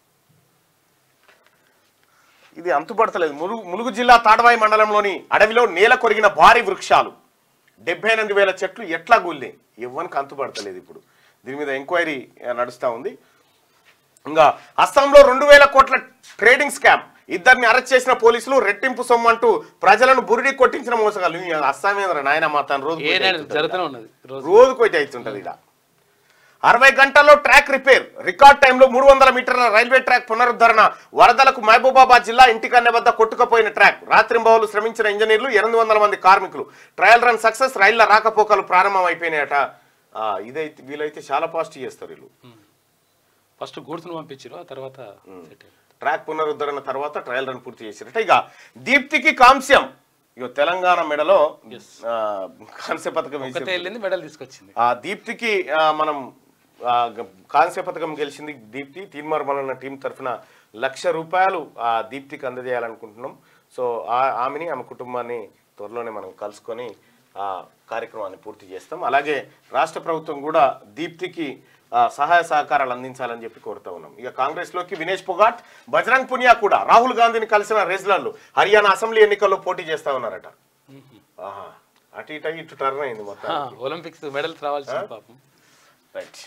ఇది అంతుపడతలేదు ములుగు ములుగు జిల్లా తాడవాయి మండలంలోని అడవిలో నేల కొరిగిన భారీ వృక్షాలు డెబ్బై ఎనిమిది వేల చెట్లు ఎట్లా కూలినాయి ఎవ్వరికి అంతుపడతలేదు ఇప్పుడు దీని మీద ఎంక్వైరీ ఆ, నడుస్తా ఉంది ఇంకా అస్సాంలో రెండు వేల కోట్ల ట్రేడింగ్ స్కామ్ ఇద్దరిని అరెస్ట్ చేసిన పోలీసులు రెట్టింపు సొమ్ము అంటూ ప్రజలను బురిడి కొట్టించిన మోసగాళ్ళు ఈ అస్సామేంద్ర నాయన మా తన రోజు ఏ నేను జరుగుతూనే ఉన్నది రోజు రోజుకు అయితే అవుతుంటది ఇక్కడ అరవై గంటల్లో ట్రాక్ రిపేర్ రికార్డ్ టైంలో మూడు వందల మీటర్ల రైల్వే ట్రాక్ పునరుద్ధరణ వరదలకు మహబూబాబాద్ జిల్లా ఇంటికన్నె వద్ద కొట్టుకుపోయిన ట్రాక్ రాత్రింబవలు శ్రమించిన ఇంజనీర్లు ఎనిమిది వందల మంది కార్మికులు ట్రయల్ రన్ సక్సెస్ రైళ్ల రాకపోకలు ప్రారంభం అయిపోయినాయట ఆ, ఇదైతే వీలైతే చాలా ఫాస్ట్ చేస్తారు వీళ్ళు ఫస్ట్ గూడ్స్ను పంపించారు ఆ తర్వాత సెట్ అయ్యింది. ట్రాక్ పునరుద్ధరణ తర్వాత ట్రయల్ రన్ పూర్తి చేసిరట ఇక దీప్తికి కాంస్యం ఇక తెలంగాణ మెడలో ఆ, కాంస్య పథకం ఒకతే వేసి వెళ్ళింది మెడల్ తీసుకొచ్చింది ఆ దీప్తికి ఆ, మనం ఆ, గ- కాంస్య పథకం గెలిచింది దీప్తి తీన్మార్మల్ టీం తరఫున లక్ష రూపాయలు ఆ దీప్తికి అందజేయాలనుకుంటున్నాం సో ఆ- ఆమెని ఆమె కుటుంబాన్ని త్వరలోనే మనం కలుసుకొని ఆ కార్యక్రమాన్ని పూర్తి చేస్తాం అలాగే రాష్ట్ర ప్రభుత్వం కూడా దీప్తికి ఆ, సహాయ సహకారాలు అందించాలని చెప్పి కోరుతా ఉన్నాం ఇక కాంగ్రెస్ లోకి వినేష్ పొగాట్ బజరంగ్ పునియా కూడా రాహుల్ గాంధీని కలిసిన రెజ్లర్లు హర్యానా అసెంబ్లీ ఎన్నికల్లో పోటీ చేస్తా ఉన్నారట ఆహా అటు ఇటు అయ్యి ఇటు టర్న్ అయింది మొత్తం ఆ, ఒలింపిక్స్ మెడల్స్ రావాల్సింది పాపం రైట్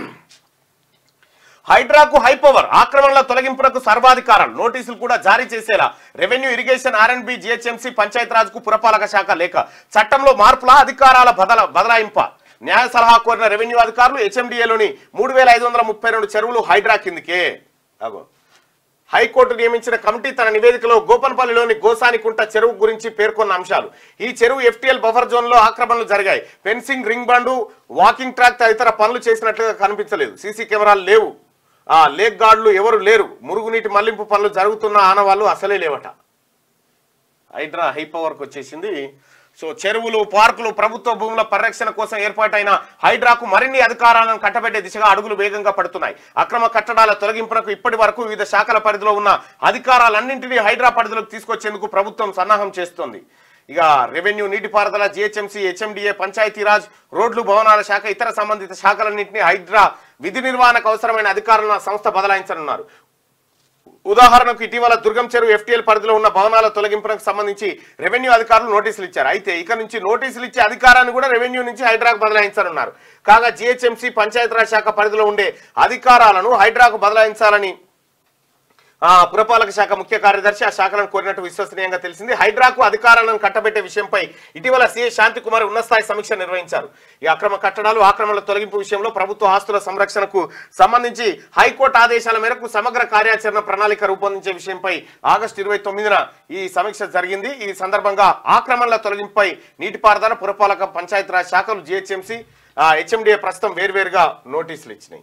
హైడ్రాకు హై పవర్ ఆక్రమణల తొలగింపునకు సర్వాధికారాలు నోటీసులు కూడా జారీ చేసేలా revenue irrigation R and B GHMC Panchayati Raj కు పురపాలక శాఖ లేఖ చట్టంలో మార్పుల అధికారాల బదల బదలాయింప న్యాయ సలహా కోరిన రెవెన్యూ అధికారులు హెచ్ఎండిఏలోని మూడు వేల ఐదు వందల ముప్పై రెండు చెరువులు హైడ్రా కిందికే అగో హైకోర్టు నియమించిన కమిటీ తన నివేదికలో గోపన్పల్లిలోని గోసానికుంట చెరువు గురించి పేర్కొన్న అంశాలు ఈ చెరువు ఎఫ్టీఎల్ బఫర్ జోన్ లో ఆక్రమణలు జరిగాయి fencing ring bund walking track తదితర పనులు చేసినట్లుగా కనిపించలేదు సీసీ కెమెరాలు లేవు ఆ లేక్ గార్డులు ఎవరు లేరు మురుగునీటి మళ్లింపు పనులు జరుగుతున్న ఆనవాళ్ళు అసలే లేవట హైడ్రా హై పవర్కి వచ్చేసింది సో చెరువులు పార్కులు ప్రభుత్వ భూముల పరిరక్షణ కోసం ఏర్పాటైన హైడ్రాకు మరిన్ని అధికారాలను కట్టబెట్టే దిశగా అడుగులు వేగంగా పడుతున్నాయి అక్రమ కట్టడాల తొలగింపునకు ఇప్పటి వరకు వివిధ శాఖల పరిధిలో ఉన్న అధికారాలన్నింటినీ హైడ్రా పరిధిలోకి తీసుకొచ్చేందుకు ప్రభుత్వం సన్నాహం చేస్తోంది ఇక రెవెన్యూ నీటిపారుదల జిహెచ్ఎంసీ హెచ్ఎండిఏ పంచాయతీరాజ్ రోడ్లు భవనాల శాఖ ఇతర సంబంధిత శాఖలన్నింటినీ హైడ్రా విధి నిర్వహణకు అవసరమైన అధికారులను ఆ సంస్థ బదలాయించనున్నారు ఉదాహరణకు ఇటీవల దుర్గం చెరువు ఎఫ్టీఎల్ పరిధిలో ఉన్న భవనాల తొలగింపునకు సంబంధించి రెవెన్యూ అధికారులు నోటీసులు ఇచ్చారు అయితే ఇక నుంచి నోటీసులు ఇచ్చే అధికారాన్ని కూడా రెవెన్యూ నుంచి హైడ్రాకు బదలాయించనున్నారు కాగా జిహెచ్ఎంసీ పంచాయతీరాజ్ శాఖ పరిధిలో ఉండే అధికారాలను హైడ్రాకు బదలాయించాలని ఆ పురపాలక శాఖ ముఖ్య కార్యదర్శి ఆ శాఖలను కోరినట్టు విశ్వసనీయంగా తెలిసింది హైడ్రాకు అధికారాలను కట్టబెట్టే విషయంపై ఇటీవల సీఏ శాంతి కుమార్ ఉన్నతస్థాయి సమీక్ష నిర్వహించారు ఈ అక్రమ కట్టడాలు ఆక్రమణల తొలగింపు విషయంలో ప్రభుత్వ ఆస్తుల సంరక్షణకు సంబంధించి హైకోర్టు ఆదేశాల మేరకు సమగ్ర కార్యాచరణ ప్రణాళిక రూపొందించే విషయంపై ఆగస్టు ఇరవై తొమ్మిదిన ఈ సమీక్ష జరిగింది ఈ సందర్భంగా ఆక్రమణల తొలగింపుపై నీటిపారుదల పురపాలక పంచాయతీరాజ్ శాఖలు జిహెచ్ఎంసీ హెచ్ఎండిఏ ప్రస్తుతం వేర్వేరుగా నోటీసులు ఇచ్చినాయి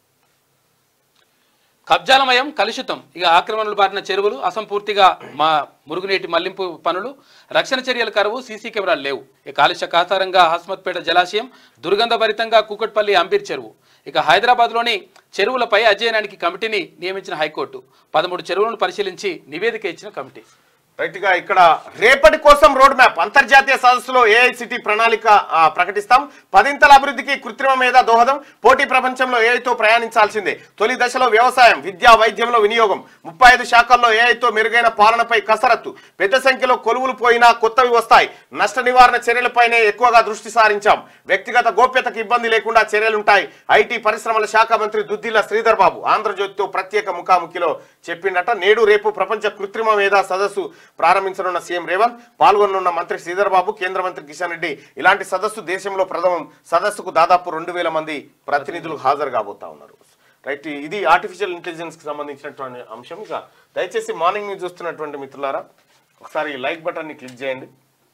కబ్జాలమయం కలుషితం ఇక ఆక్రమణలు బారిన చెరువులు అసంపూర్తిగా మా మురుగునీటి మళ్లింపు పనులు రక్షణ చర్యల కరువు సీసీ కెమెరాలు లేవు ఇక కాలుష్య కాసారంగా హస్మత్పేట జలాశయం దుర్గంధభరితంగా కూకట్పల్లి అంబీర్ చెరువు ఇక హైదరాబాద్లోని చెరువులపై అధ్యయనానికి కమిటీని నియమించిన హైకోర్టు పదమూడు చెరువులను పరిశీలించి నివేదిక ఇచ్చిన కమిటీ రైట్ గా ఇక్కడ రేపటి కోసం రోడ్ మ్యాప్ అంతర్జాతీయ సదస్సులో ఏఐసిటి ప్రణాళిక ఆ, ప్రకటిస్తాం పదింతల అభివృద్ధికి కృత్రిమ మీద దోహదం పోటీ ప్రపంచంలో ఏఐతో ప్రయాణించాల్సిందే తొలి దశలో వ్యవసాయం విద్యా వైద్యంలో వినియోగం ముప్పై ఐదు శాఖల్లో ఏఐతో మెరుగైన పాలనపై కసరత్తు పెద్ద సంఖ్యలో కొలువులు పోయినా కొత్తవి వస్తాయి నష్ట నివారణ చర్యలపైనే ఎక్కువగా దృష్టి సారించాం వ్యక్తిగత గోప్యతకు ఇబ్బంది లేకుండా చర్యలుంటాయి ఐటీ పరిశ్రమల శాఖ మంత్రి దుద్దిల్ల శ్రీధర్ బాబు ఆంధ్రజ్యోతితో ప్రత్యేక ముఖాముఖిలో చెప్పిండట నేడు రేపు ప్రపంచ కృత్రిమ మేధా సదస్సు ప్రారంభించనున్న సీఎం రేవంత్ పాల్గొననున్న మంత్రి శ్రీధర్ బాబు కేంద్ర మంత్రి కిషన్ రెడ్డి ఇలాంటి సదస్సు దేశంలో ప్రథమం సదస్సుకు దాదాపు రెండు వేల మంది ప్రతినిధులు హాజరు కాబోతా ఉన్నారు రైట్ ఇది ఆర్టిఫిషియల్ ఇంటెలిజెన్స్ కి సంబంధించినటువంటి అంశం ఇక దయచేసి మార్నింగ్ న్యూస్ చూస్తున్నటువంటి మిత్రులారా ఒకసారి లైక్ బటన్ ని క్లిక్ చేయండి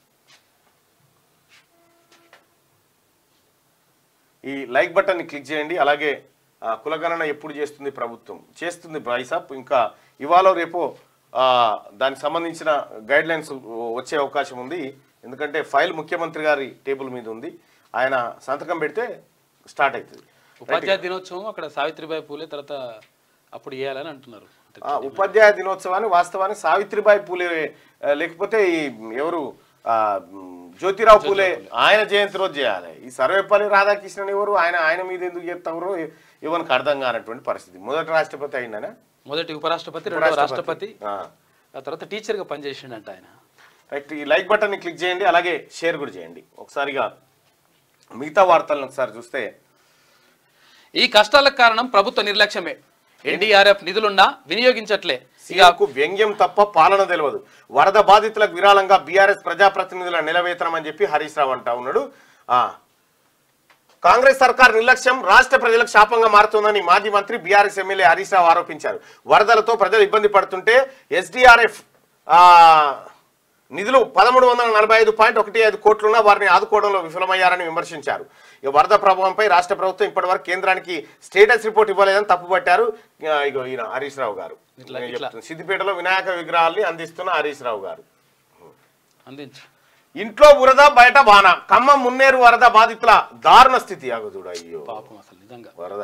ఈ లైక్ బటన్ ని క్లిక్ చేయండి అలాగే ఆ, కులగణన ఎప్పుడు చేస్తుంది ప్రభుత్వం చేస్తుంది బాయిసాప్ ఇంకా ఇవాళ రేపు ఆ, దానికి సంబంధించిన గైడ్ లైన్స్ వచ్చే అవకాశం ఉంది ఎందుకంటే ఫైల్ ముఖ్యమంత్రి గారి టేబుల్ మీద ఉంది ఆయన సంతకం పెడితే స్టార్ట్ అవుతుంది ఉపాధ్యాయ దినోత్సవం అక్కడ సావిత్రిబాయి పూలే తర్వాత అప్పుడు చేయాలని అంటున్నారు ఆ, ఉపాధ్యాయ దినోత్సవాన్ని వాస్తవానికి సావిత్రిబాయి పూలే ఆ, లేకపోతే ఈ ఎవరు ఆ, మ్, జ్యోతిరావు పూలే ఆయన జయంతి రోజు చేయాలి ఈ సర్వేపల్లి రాధాకృష్ణన్ ఎవరు ఆయన ఆయన మీద ఎందుకు చెప్తారు ఇవనికి అర్థం కానటువంటి పరిస్థితి మొదటి రాష్ట్రపతి అయిందనే మొదటి ఉపరాష్ట్రపతి రెండవ రాష్ట్రపతి ఆ. ఆ తర్వాత టీచర్గా పనిచేసిండంట ఆయన రైట్ ఈ లైక్ బటన్ ని క్లిక్ చేయండి అలాగే షేర్ కూడా చేయండి ఒకసారిగా మిగతా వార్తలను ఒకసారి చూస్తే ఈ కష్టాలకు కారణం ప్రభుత్వ నిర్లక్ష్యమే ఎన్డీఆర్ఎఫ్ నిధులున్నా వినియోగించట్లే ఇక సీఎంకు వ్యంగ్యం తప్ప పాలన తెలియదు వరద బాధితులకు విరాళంగా బీఆర్ఎస్ ప్రజాప్రతినిధుల నిలవేతనం అని చెప్పి హరీష్ రావు అంటా ఉన్నాడు ఆ కాంగ్రెస్ సర్కార్ నిర్లక్ష్యం రాష్ట్ర ప్రజలకు శాపంగా మారుతుందని మాజీ మంత్రి బీఆర్ఎస్ ఎమ్మెల్యే హరీష్ రావు ఆరోపించారు వరదలతో ప్రజలు ఇబ్బంది పడుతుంటే ఎస్డీఆర్ఎఫ్ నిధులు పదమూడు వందల నలభై ఐదు పాయింట్ ఒకటి ఐదు కోట్లున్నా వారిని ఆదుకోవడంలో విఫలమయ్యారని విమర్శించారు ఇక వరద ప్రభావంపై రాష్ట్ర ప్రభుత్వం ఇప్పటివరకు కేంద్రానికి స్టేటస్ రిపోర్ట్ ఇవ్వలేదని తప్పుపట్టారు ఇక ఇగో ఈయన హరీష్ రావు గారు ఇట్లా- నేను ఇట్లా. చెప్తున్నా. సిద్దిపేటలో వినాయక విగ్రహాల్ని అందిస్తున్న హరీష్ రావు గారు అందించు ఇంట్లో బురద బయట బాణ ఖమ్మం మున్నేరు వరద బాధితుల దారుణ స్థితి అగుదుడు అయ్యో పాపం అసలు నిజంగా వరద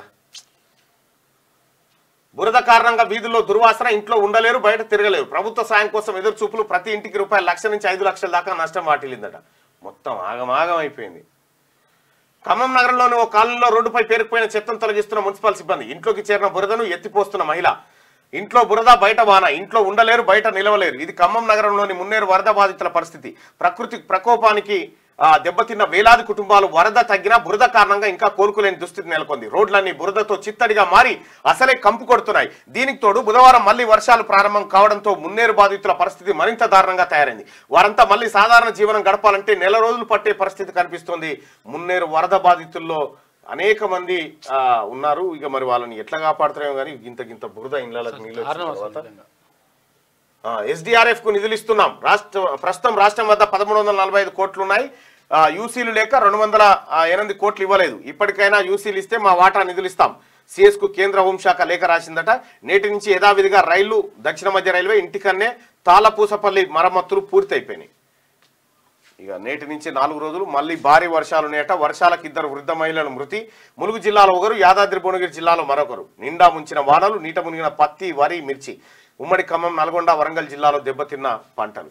బురద కారణంగా వీధుల్లో దుర్వాసన ఇంట్లో ఉండలేరు బయట తిరగలేరు ప్రభుత్వ సాయం కోసం ఎదురు చూపులు ప్రతి ఇంటికి రూపాయలు లక్ష నుంచి ఐదు లక్షల దాకా నష్టం వాటిల్లిందట మొత్తం ఆగమాగం అయిపోయింది ఖమ్మం నగరంలోని ఓ కాలనీలో రోడ్డుపై పేరుకుపోయిన చెత్తను తొలగిస్తున్న మున్సిపల్ సిబ్బంది ఇంట్లోకి చేరిన బురదను ఎత్తిపోస్తున్న మహిళ ఇంట్లో బురద బయట వాన ఇంట్లో ఉండలేరు బయట నిలవలేరు ఇది ఖమ్మం నగరంలోని మున్నేరు వరద బాధితుల పరిస్థితి ప్రకృతి ప్రకోపానికి ఆ, దెబ్బతిన్న వేలాది కుటుంబాలు వరద తగ్గినా బురద కారణంగా ఇంకా కోలుకోలేని దుస్థితి నెలకొంది రోడ్లన్నీ బురదతో చిత్తడిగా మారి అసలే కంపు కొడుతున్నాయి దీనికి తోడు బుధవారం మళ్లీ వర్షాలు ప్రారంభం కావడంతో మున్నేరు బాధితుల పరిస్థితి మరింత దారుణంగా తయారైంది వారంతా మళ్ళీ సాధారణ జీవనం గడపాలంటే నెల రోజులు పట్టే పరిస్థితి కనిపిస్తోంది మున్నేరు వరద బాధితుల్లో అనేక మంది ఆ, ఉన్నారు ఇక మరి వాళ్ళని ఎట్లా కాపాడుతున్నాయో కానీ ఇంత గింత బురద ఇళ్ళకి నీళ్ళు వచ్చిన దారుణం అసలు తర్వాత నిజంగా. ఎస్డిఆర్ఎఫ్ కు నిధులు ఇస్తున్నాం రాష్ట్ర ప్రస్తుతం రాష్ట్రం వద్ద పదమూడు వందల నలభై ఐదు కోట్లు ఉన్నాయి ఆ, యూసీలు లేక రెండు వందల ఆ, ఎనిమిది కోట్లు ఇవ్వలేదు ఇప్పటికైనా యూసీలు ఇస్తే మా వాటా నిధులు ఇస్తాం సిఎస్ కు కేంద్ర హోంశాఖ లేఖ రాసిందట నేటి నుంచి యథావిధిగా రైళ్లు దక్షిణ మధ్య రైల్వే ఇంటికన్నే తాళపూసపల్లి మరమ్మతులు పూర్తి అయిపోయినాయి ఇక నేటి నుంచి నాలుగు రోజులు మళ్ళీ భారీ వర్షాలు నేట వర్షాలకు ఇద్దరు వృద్ధ మహిళలు మృతి ములుగు జిల్లాలో ఒకరు యాదాద్రి భువనగిరి జిల్లాలో మరొకరు నిండా ముంచిన వానలు నీట మునిగిన పత్తి వరి మిర్చి ఉమ్మడి ఖమ్మం నల్గొండ వరంగల్ జిల్లాలో దెబ్బతిన్న పంటలు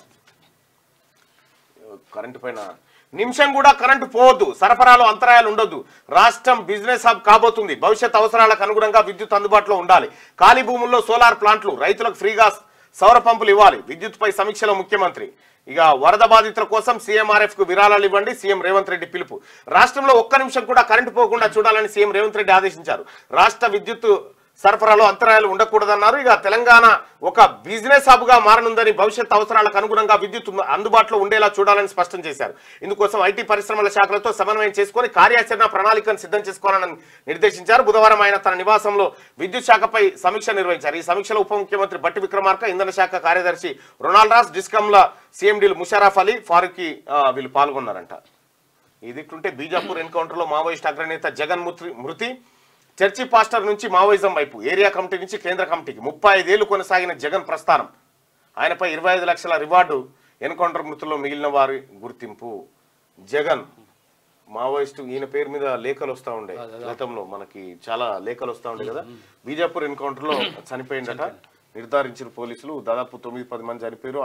కరెంటు పైన నిమిషం కూడా కరెంటు పోవద్దు సరఫరాలో అంతరాయాలు ఉండొద్దు రాష్ట్రం బిజినెస్ హబ్ కాబోతుంది భవిష్యత్ అవసరాలకు అనుగుణంగా విద్యుత్ అందుబాటులో ఉండాలి ఖాళీ భూముల్లో సోలార్ ప్లాంట్లు రైతులకు ఫ్రీగా సౌర పంపులు ఇవ్వాలి విద్యుత్ పై సమీక్షలో ముఖ్యమంత్రి ఇక వరద బాధితుల కోసం సీఎంఆర్ఎఫ్ కు విరాళాలు ఇవ్వండి సీఎం రేవంత్ రెడ్డి పిలుపు రాష్ట్రంలో ఒక్క నిమిషం కూడా కరెంటు పోకుండా చూడాలని సీఎం రేవంత్ రెడ్డి ఆదేశించారు రాష్ట్ర విద్యుత్ సరఫరాలో అంతరాయాలు ఉండకూడదన్నారు ఇక తెలంగాణ ఒక బిజినెస్ హబ్ గా మారనుందని భవిష్యత్ అవసరాలకు అనుగుణంగా విద్యుత్ అందుబాటులో ఉండేలా చూడాలని స్పష్టం చేశారు ఇందుకోసం ఐటీ పరిశ్రమల శాఖలతో సమన్వయం చేసుకొని కార్యాచరణ ప్రణాళికను సిద్ధం చేసుకోవాలని నిర్దేశించారు బుధవారం ఆయన తన నివాసంలో విద్యుత్ శాఖపై సమీక్ష నిర్వహించారు ఈ సమీక్షలో ఉప ముఖ్యమంత్రి బట్టి విక్రమార్క ఇంధన శాఖ కార్యదర్శి రొనాల్డ్ రాస్ డిస్కంల సీఎండీలు ముషారఫ్ అలీ ఫారూఖీ ఆ, వీళ్ళు పాల్గొన్నారంట ఇది ఇట్లుంటే బీజాపూర్ ఎన్కౌంటర్లో మావోయిస్ట్ అగ్రనేత జగన్ మృతి మృతి చర్చి పాస్టర్ నుంచి మావోయిజం వైపు ఏరియా కమిటీ నుంచి కేంద్ర కమిటీకి ముప్పై ఐదేళ్లు కొనసాగిన జగన్ ప్రస్థానం ఆయనపై ఇరవై ఐదు లక్షల రివార్డు ఎన్కౌంటర్ మృతుల్లో మిగిలిన వారి గుర్తింపు జగన్ మావోయిస్టు ఈయన పేరు మీద లేఖలు వస్తూ ఉండే గతంలో మనకి చాలా లేఖలు వస్తూ ఉండే కదా బీజాపూర్ ఎన్కౌంటర్లో చనిపోయిందట నిర్ధారించిన పోలీసులు దాదాపు తొమ్మిది పది మంది చనిపోయారు ఆ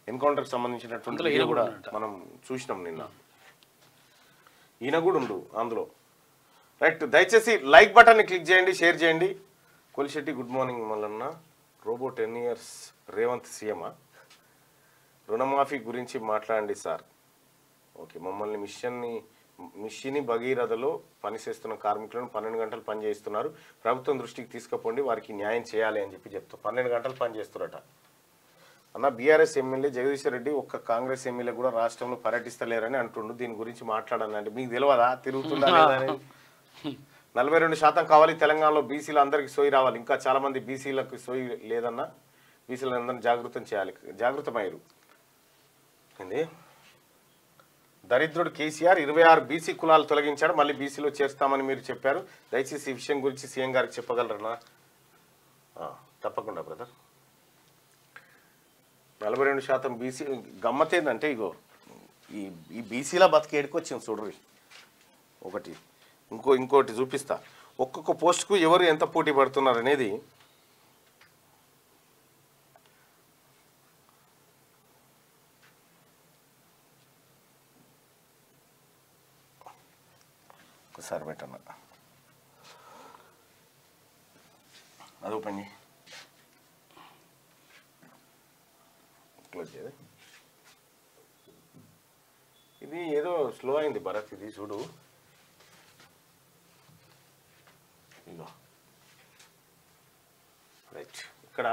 ఎన్కౌంటర్కి సంబంధించినటువంటి అందులో వీడియో ఈయన కూడా కూడా ఉన్నాడట. మనం చూసినాం నిన్న ఈయన కూడా ఉండు అందులో రైట్ దయచేసి లైక్ బటన్ని క్లిక్ చేయండి షేర్ చేయండి Kolisetti good morning Mallanna robo ten years Revanth సీఎమా రుణమాఫీ గురించి మాట్లాడండి సార్ ఓకే మమ్మల్ని మిషన్ని మిషిని భగీరథలో పనిచేస్తున్న కార్మికులను పన్నెండు గంటలు పని చేస్తున్నారు ప్రభుత్వం దృష్టికి తీసుకుపోండి వారికి న్యాయం చేయాలి అని చెప్పి చెప్తూ పన్నెండు గంటలు పని చేస్తున్నారట అన్న బీఆర్ఎస్ ఎమ్మెల్యే జగదీశ్వర్ రెడ్డి ఒక్క కాంగ్రెస్ ఎమ్మెల్యే కూడా రాష్ట్రంలో పర్యటిస్తలేరని అంటుండు దీని గురించి మాట్లాడాలంటే మీకు తెలియదా తిరుగుతుందా లేదా అనేది? నలభై రెండు శాతం కావాలి తెలంగాణలో బీసీలు అందరికీ సోయి రావాలి ఇంకా చాలా మంది బీసీలకు సోయి లేదన్నా బీసీలను అందరినీ జాగృతం చేయాలి జాగృతమయ్యారు ఏంది దరిద్రుడు కేసీఆర్ ఇరవై ఆరు బీసీ కులాలు తొలగించాడు మళ్ళీ బీసీలో చేర్స్తామని మీరు చెప్పారు దయచేసి ఈ విషయం గురించి సీఎం గారికి చెప్పగలరనా ఆ, తప్పకుండా బ్రదర్ నలభై రెండు శాతం బీసీ గమ్మత్ ఏంటంటే ఇగో ఈ ఈ బీసీలా బతికేడుకు వచ్చింది చూడరు ఒకటి ఇంకో ఇంకోటి చూపిస్తా ఒక్కొక్క పోస్ట్కు ఎవరు ఎంత పోటీ పడుతున్నారు అనేది ఒకసారి పెట్టన్న అది ఓపెన్ చేయి క్లోజ్ చేయదు ఇది ఏదో స్లో అయింది భరత్ ఇది చూడు ఇదిగో రైట్ ఇక్కడ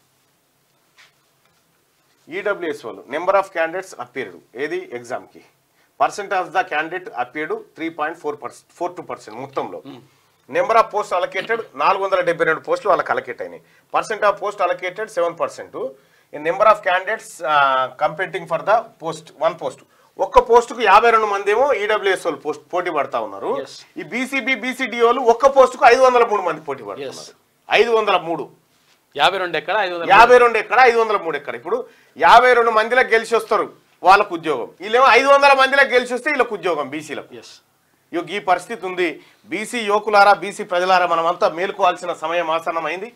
ఈడబ్ల్యూఎస్ వాళ్ళు నెంబర్ ఆఫ్ క్యాండిడేట్స్ అపీర్డ్ ఏది ఎగ్జామ్కి percent of the candidate appeared three point four percent four two percent మొత్తంలో నెంబర్ ఆఫ్ పోస్ట్ అలొకేటెడ్ నాలుగు వందల డెబ్బై రెండు పోస్టులు వాళ్ళకి అలకేట్ అయినాయి percent of post allocated seven percent number of candidates competing for the post one post ఒక్క పోస్టుకు యాభై రెండు మంది ఏమో ఈడబ్ల్యూఎస్ వాళ్ళు పోస్ట్ పోటీ పడతా ఉన్నారు Yes. ఈ బీసీబీ బీసీడీ వాళ్ళు ఒక్క పోస్టుకు ఐదు వందల మూడు మంది పోటీ పడుతున్నారు ఐదు వందల మూడు యాభై రెండు ఎక్కడ ఐదు వందల యాభై రెండు ఎక్కడ ఐదు వందల మూడు ఎక్కడ ఇప్పుడు యాభై రెండు మందిలో గెలిచి వస్తారు వాళ్ళకు ఉద్యోగం వీళ్ళేమో ఐదు వందల మందిలో గెలిచి వస్తే వీళ్ళకు ఉద్యోగం బీసీలకు ఎస్ ఇగో ఈ పరిస్థితి ఉంది బీసీ యువకులారా బీసీ ప్రజలారా మనమంతా మేలుకోవాల్సిన సమయం ఆసన్నమైంది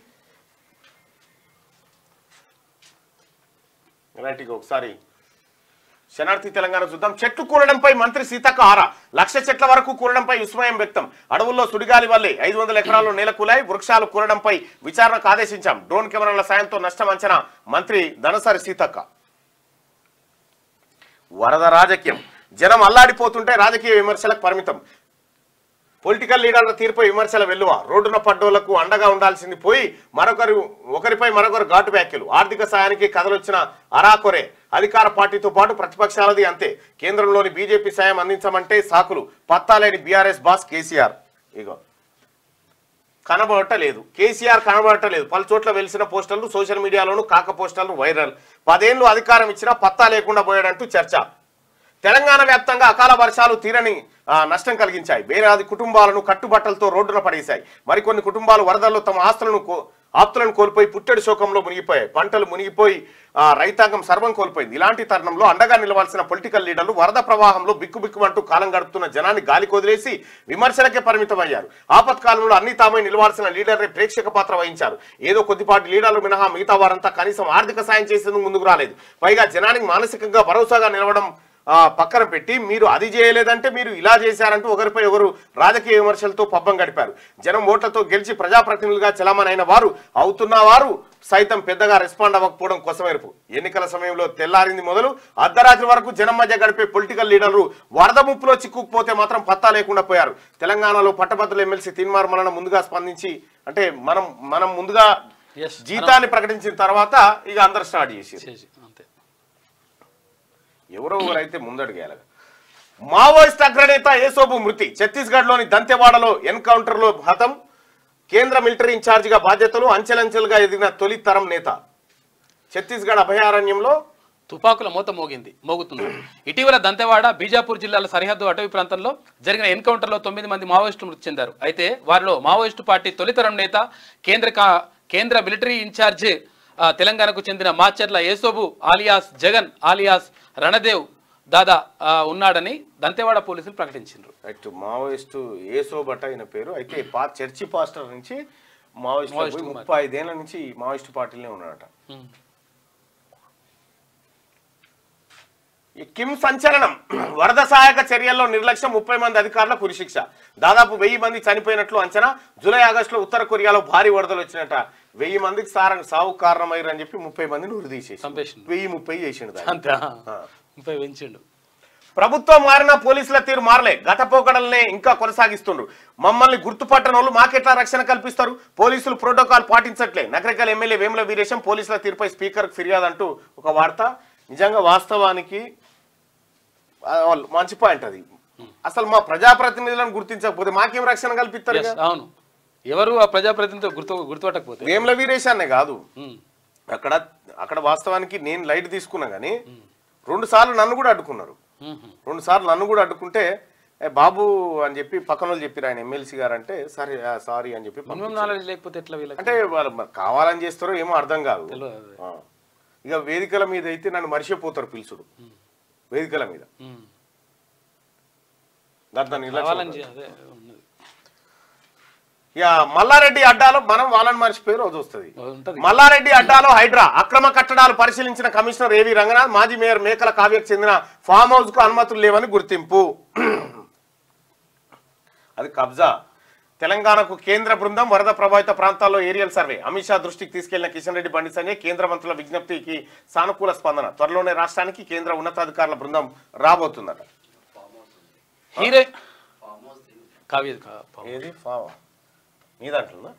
రైట్ ఇక ఒకసారి శనార్థి తెలంగాణ చూద్దాం చెట్లు కూలడంపై మంత్రి సీతక్క ఆరా లక్ష చెట్ల వరకు కూలడంపై విస్మయం వ్యక్తం అడవుల్లో సుడిగాలి వల్లే ఐదు వందల ఎకరాల్లో నేల కూలాయి వృక్షాలు కూలడంపై విచారణకు ఆదేశించాం డ్రోన్ కెమెరాల సాయంతో నష్టం అంచనా మంత్రి ధనసరి సీతక్క వరద రాజకీయం జనం అల్లాడిపోతుంటే రాజకీయ విమర్శలకు పరిమితం పొలిటికల్ లీడర్ల తీరుపై విమర్శల వెల్లువ రోడ్డున పడ్డోళ్లకు అండగా ఉండాల్సింది పోయి మరొకరు ఒకరిపై మరొకరు ఘాటు వ్యాఖ్యలు ఆర్థిక సాయానికి కథలొచ్చిన అరాకొరే అధికార పార్టీతో పాటు ప్రతిపక్షాలది అంతే కేంద్రంలోని బీజేపీ సాయం అందించమంటే సాకులు పత్తాలేని బీఆర్ఎస్ బాస్ కేసీఆర్ ఇగో కనబడటలేదు కేసీఆర్ కనబడటలేదు పలు చోట్ల వెలిసిన పోస్టర్లు సోషల్ మీడియాలోనూ కాక పోస్టర్లు వైరల్ పదేళ్లు అధికారం ఇచ్చినా పత్తా లేకుండా పోయాడంటూ చర్చ తెలంగాణ వ్యాప్తంగా అకాల వర్షాలు తీరని ఆ, నష్టం కలిగించాయి వేలాది కుటుంబాలను కట్టుబట్టలతో రోడ్డున పడేశాయి మరికొన్ని కుటుంబాలు వరదల్లో తమ ఆస్తులను కో- ఆప్తులను కోల్పోయి పుట్టెడు శోకంలో మునిగిపోయాయి పంటలు మునిగిపోయి ఆ, రైతాంగం సర్వం కోల్పోయింది ఇలాంటి తరుణంలో అండగా నిలవాల్సిన పొలిటికల్ లీడర్లు వరద ప్రవాహంలో బిక్కుబిక్కుమంటూ కాలం గడుపుతున్న జనాన్ని గాలి కొదిలేసి విమర్శలకే పరిమితమయ్యారు ఆపత్కాలంలో అన్ని తామై నిలవాల్సిన లీడర్లే ప్రేక్షక పాత్ర వహించారు ఏదో కొద్దిపాటి లీడర్లు మినహా మిగతా వారంతా కనీసం ఆర్థిక సాయం చేసేందుకు ముందుకు రాలేదు పైగా జనానికి మానసికంగా భరోసాగా నిలవడం ఆ, పక్కన పెట్టి మీరు అది చేయలేదంటే మీరు ఇలా చేశారంటూ ఒకరిపై ఒకరు రాజకీయ విమర్శలతో పబ్బం గడిపారు జనం ఓట్లతో గెలిచి ప్రజాప్రతినిధులుగా చలామణైన వారు అవుతున్న వారు సైతం పెద్దగా రెస్పాండ్ అవ్వకపోవడం కొసమెరుపు ఎన్నికల సమయంలో తెల్లారింది మొదలు అర్ధరాత్రి వరకు జనం మధ్య గడిపే పొలిటికల్ లీడర్లు వరద ముప్పులో చిక్కుకుపోతే మాత్రం పత్తా లేకుండా పోయారు తెలంగాణలో పట్టభద్రుల ఎమ్మెల్సీ తిన్మార్ మలన ముందుగా స్పందించి అంటే మనం మనం ముందుగా Yes. జీతాన్ని ప్రకటించిన తర్వాత ఇక అందరు స్టార్ట్ చేసి చేసి అంతే ఎవరో ఎవరైతే ముందడుగేయాలి మావోయిస్ట్ అగ్రనేత ఏసోబు మృతి ఛత్తీస్గఢ్లోని దంతెవాడలో ఎన్కౌంటర్లో హతం కేంద్ర మిలిటరీ ఇన్ఛార్జిగా బాధ్యతలు అంచెలంచెలుగా ఎదిగిన తొలి తరం నేత ఛత్తీస్గఢ్ అభయారణ్యంలో తుపాకుల మూత మోగింది మోగుతుంది ఇటీవల దంతెవాడ బీజాపూర్ జిల్లాల సరిహద్దు అటవీ ప్రాంతంలో జరిగిన ఎన్కౌంటర్లో తొమ్మిది మంది మావోయిస్టులు మృతి చెందారు అయితే వారిలో మావోయిస్టు పార్టీ తొలితరం నేత కేంద్ర కా- కేంద్ర మిలిటరీ ఇన్ఛార్జ్ ఆ, తెలంగాణకు చెందిన మాచర్ల ఏసోబు ఆలియాస్ జగన్ ఆలియాస్ రణదేవ్ దాదా ఆ, ఉన్నాడని దంతెవాడ పోలీసులు ప్రకటించారు రైట్ మావోయిస్టు ఏసోబట అయిన పేరు అయితే పా చర్చి పాస్టర్ నుంచి మావోయిస్ట్ మావోయిస్టు ముప్పై ఐదేళ్ల నుంచి ఈ మావోయిస్టు పార్టీలోనే ఉన్నాడట ఈ కిమ్ సంచలనం వరద సహాయక చర్యల్లో నిర్లక్ష్యం ముప్పై మంది అధికారులకు ఉరిశిక్ష దాదాపు వెయ్యి మంది చనిపోయినట్లు అంచనా జూలై ఆగస్టులో ఉత్తర కొరియాలో భారీ వరదలు వచ్చినట వెయ్యి మందికి సార సావు కారణమయ్యారు అని చెప్పి ముప్పై మందిని ఉరి తీసేసి చంపేసిండు. వెయ్యి ముప్పై చేసిండు దాన్ని. అంతే ఆ. ముప్పై పెంచిండు ప్రభుత్వం మారినా పోలీసుల తీరు మారలే గత పోకడల్నే ఇంకా కొనసాగిస్తుండ్రు మమ్మల్ని గుర్తుపట్టని వాళ్ళు మాకెట్లా రక్షణ కల్పిస్తారు పోలీసులు ప్రోటోకాల్ పాటించట్లే నగరికల్ ఎమ్మెల్యే వేముల వీరేశం పోలీసుల తీరుపై స్పీకర్ ఫిర్యాదు అంటూ ఒక వార్త నిజంగా వాస్తవానికి ఆ, వాళ్ళు మంచి పాయింట్ అది అసలు మా ప్రజాప్రతినిధులను గుర్తించకపోతే మాకేం రక్షణ కల్పిస్తారు Yes, ఇక? అవును ఎవరు ఆ ప్రజాప్రతినిధితో గుర్తు గుర్తుపట్టకపోతే వేముల వీరేశాన్నే కాదు ఉమ్. అక్కడ అక్కడ వాస్తవానికి నేను లైట్ తీసుకున్నా కానీ రెండు సార్లు నన్ను కూడా అడ్డుకున్నారు ఉహు. రెండు సార్లు నన్ను కూడా అడ్డుకుంటే "ఏ, బాబు అని చెప్పి పక్కన వాళ్ళు చెప్పారు ఆయన ఎమ్మెల్సీ గారు అంటే సరే సారీ అని చెప్పి మినిమం పంపించారు. నాలెడ్జ్ లేకపోతే ఎట్లా వీళ్ళకి అంటే వాళ్ళు మరి కావాలని చేస్తారో ఏమో అర్థం కాదు తెలియదు. ఆ. ఇక వేదికల మీద అయితే నన్ను మర్చిపోతారు పిలుచుడు వేదికల మీద ఉమ్. దాంట్లో నిర్లక్ష్యం కావాలని ఉంటుంది. చే- అదే ఉన్నది ఇక మల్లారెడ్డి అడ్డాలో మనం వాళ్ళని మర్చిపోయి రోజు వస్తుంది ఉంటది మల్లారెడ్డి అడ్డాలో హైడ్రా అక్రమ కట్టడాలు పరిశీలించిన కమిషనర్ ఏవి రంగనాథ్ మాజీ మేయర్ మేకల కావ్యకు చెందిన ఫామ్ హౌస్ కు అనుమతులు లేవని గుర్తింపు అది కబ్జా తెలంగాణకు కేంద్ర బృందం వరద ప్రభావిత ప్రాంతాల్లో ఏరియల్ సర్వే అమిత్ షా దృష్టికి తీసుకెళ్లిన కిషన్ రెడ్డి బండి సంజయ్ కేంద్ర మంత్రుల విజ్ఞప్తికి సానుకూల స్పందన త్వరలోనే రాష్ట్రానికి కేంద్ర ఉన్నతాధికారుల బృందం రాబోతుందట హీరో కావ్య కా- పాపం. ఏది ఫామ్ నీ దాంట్లో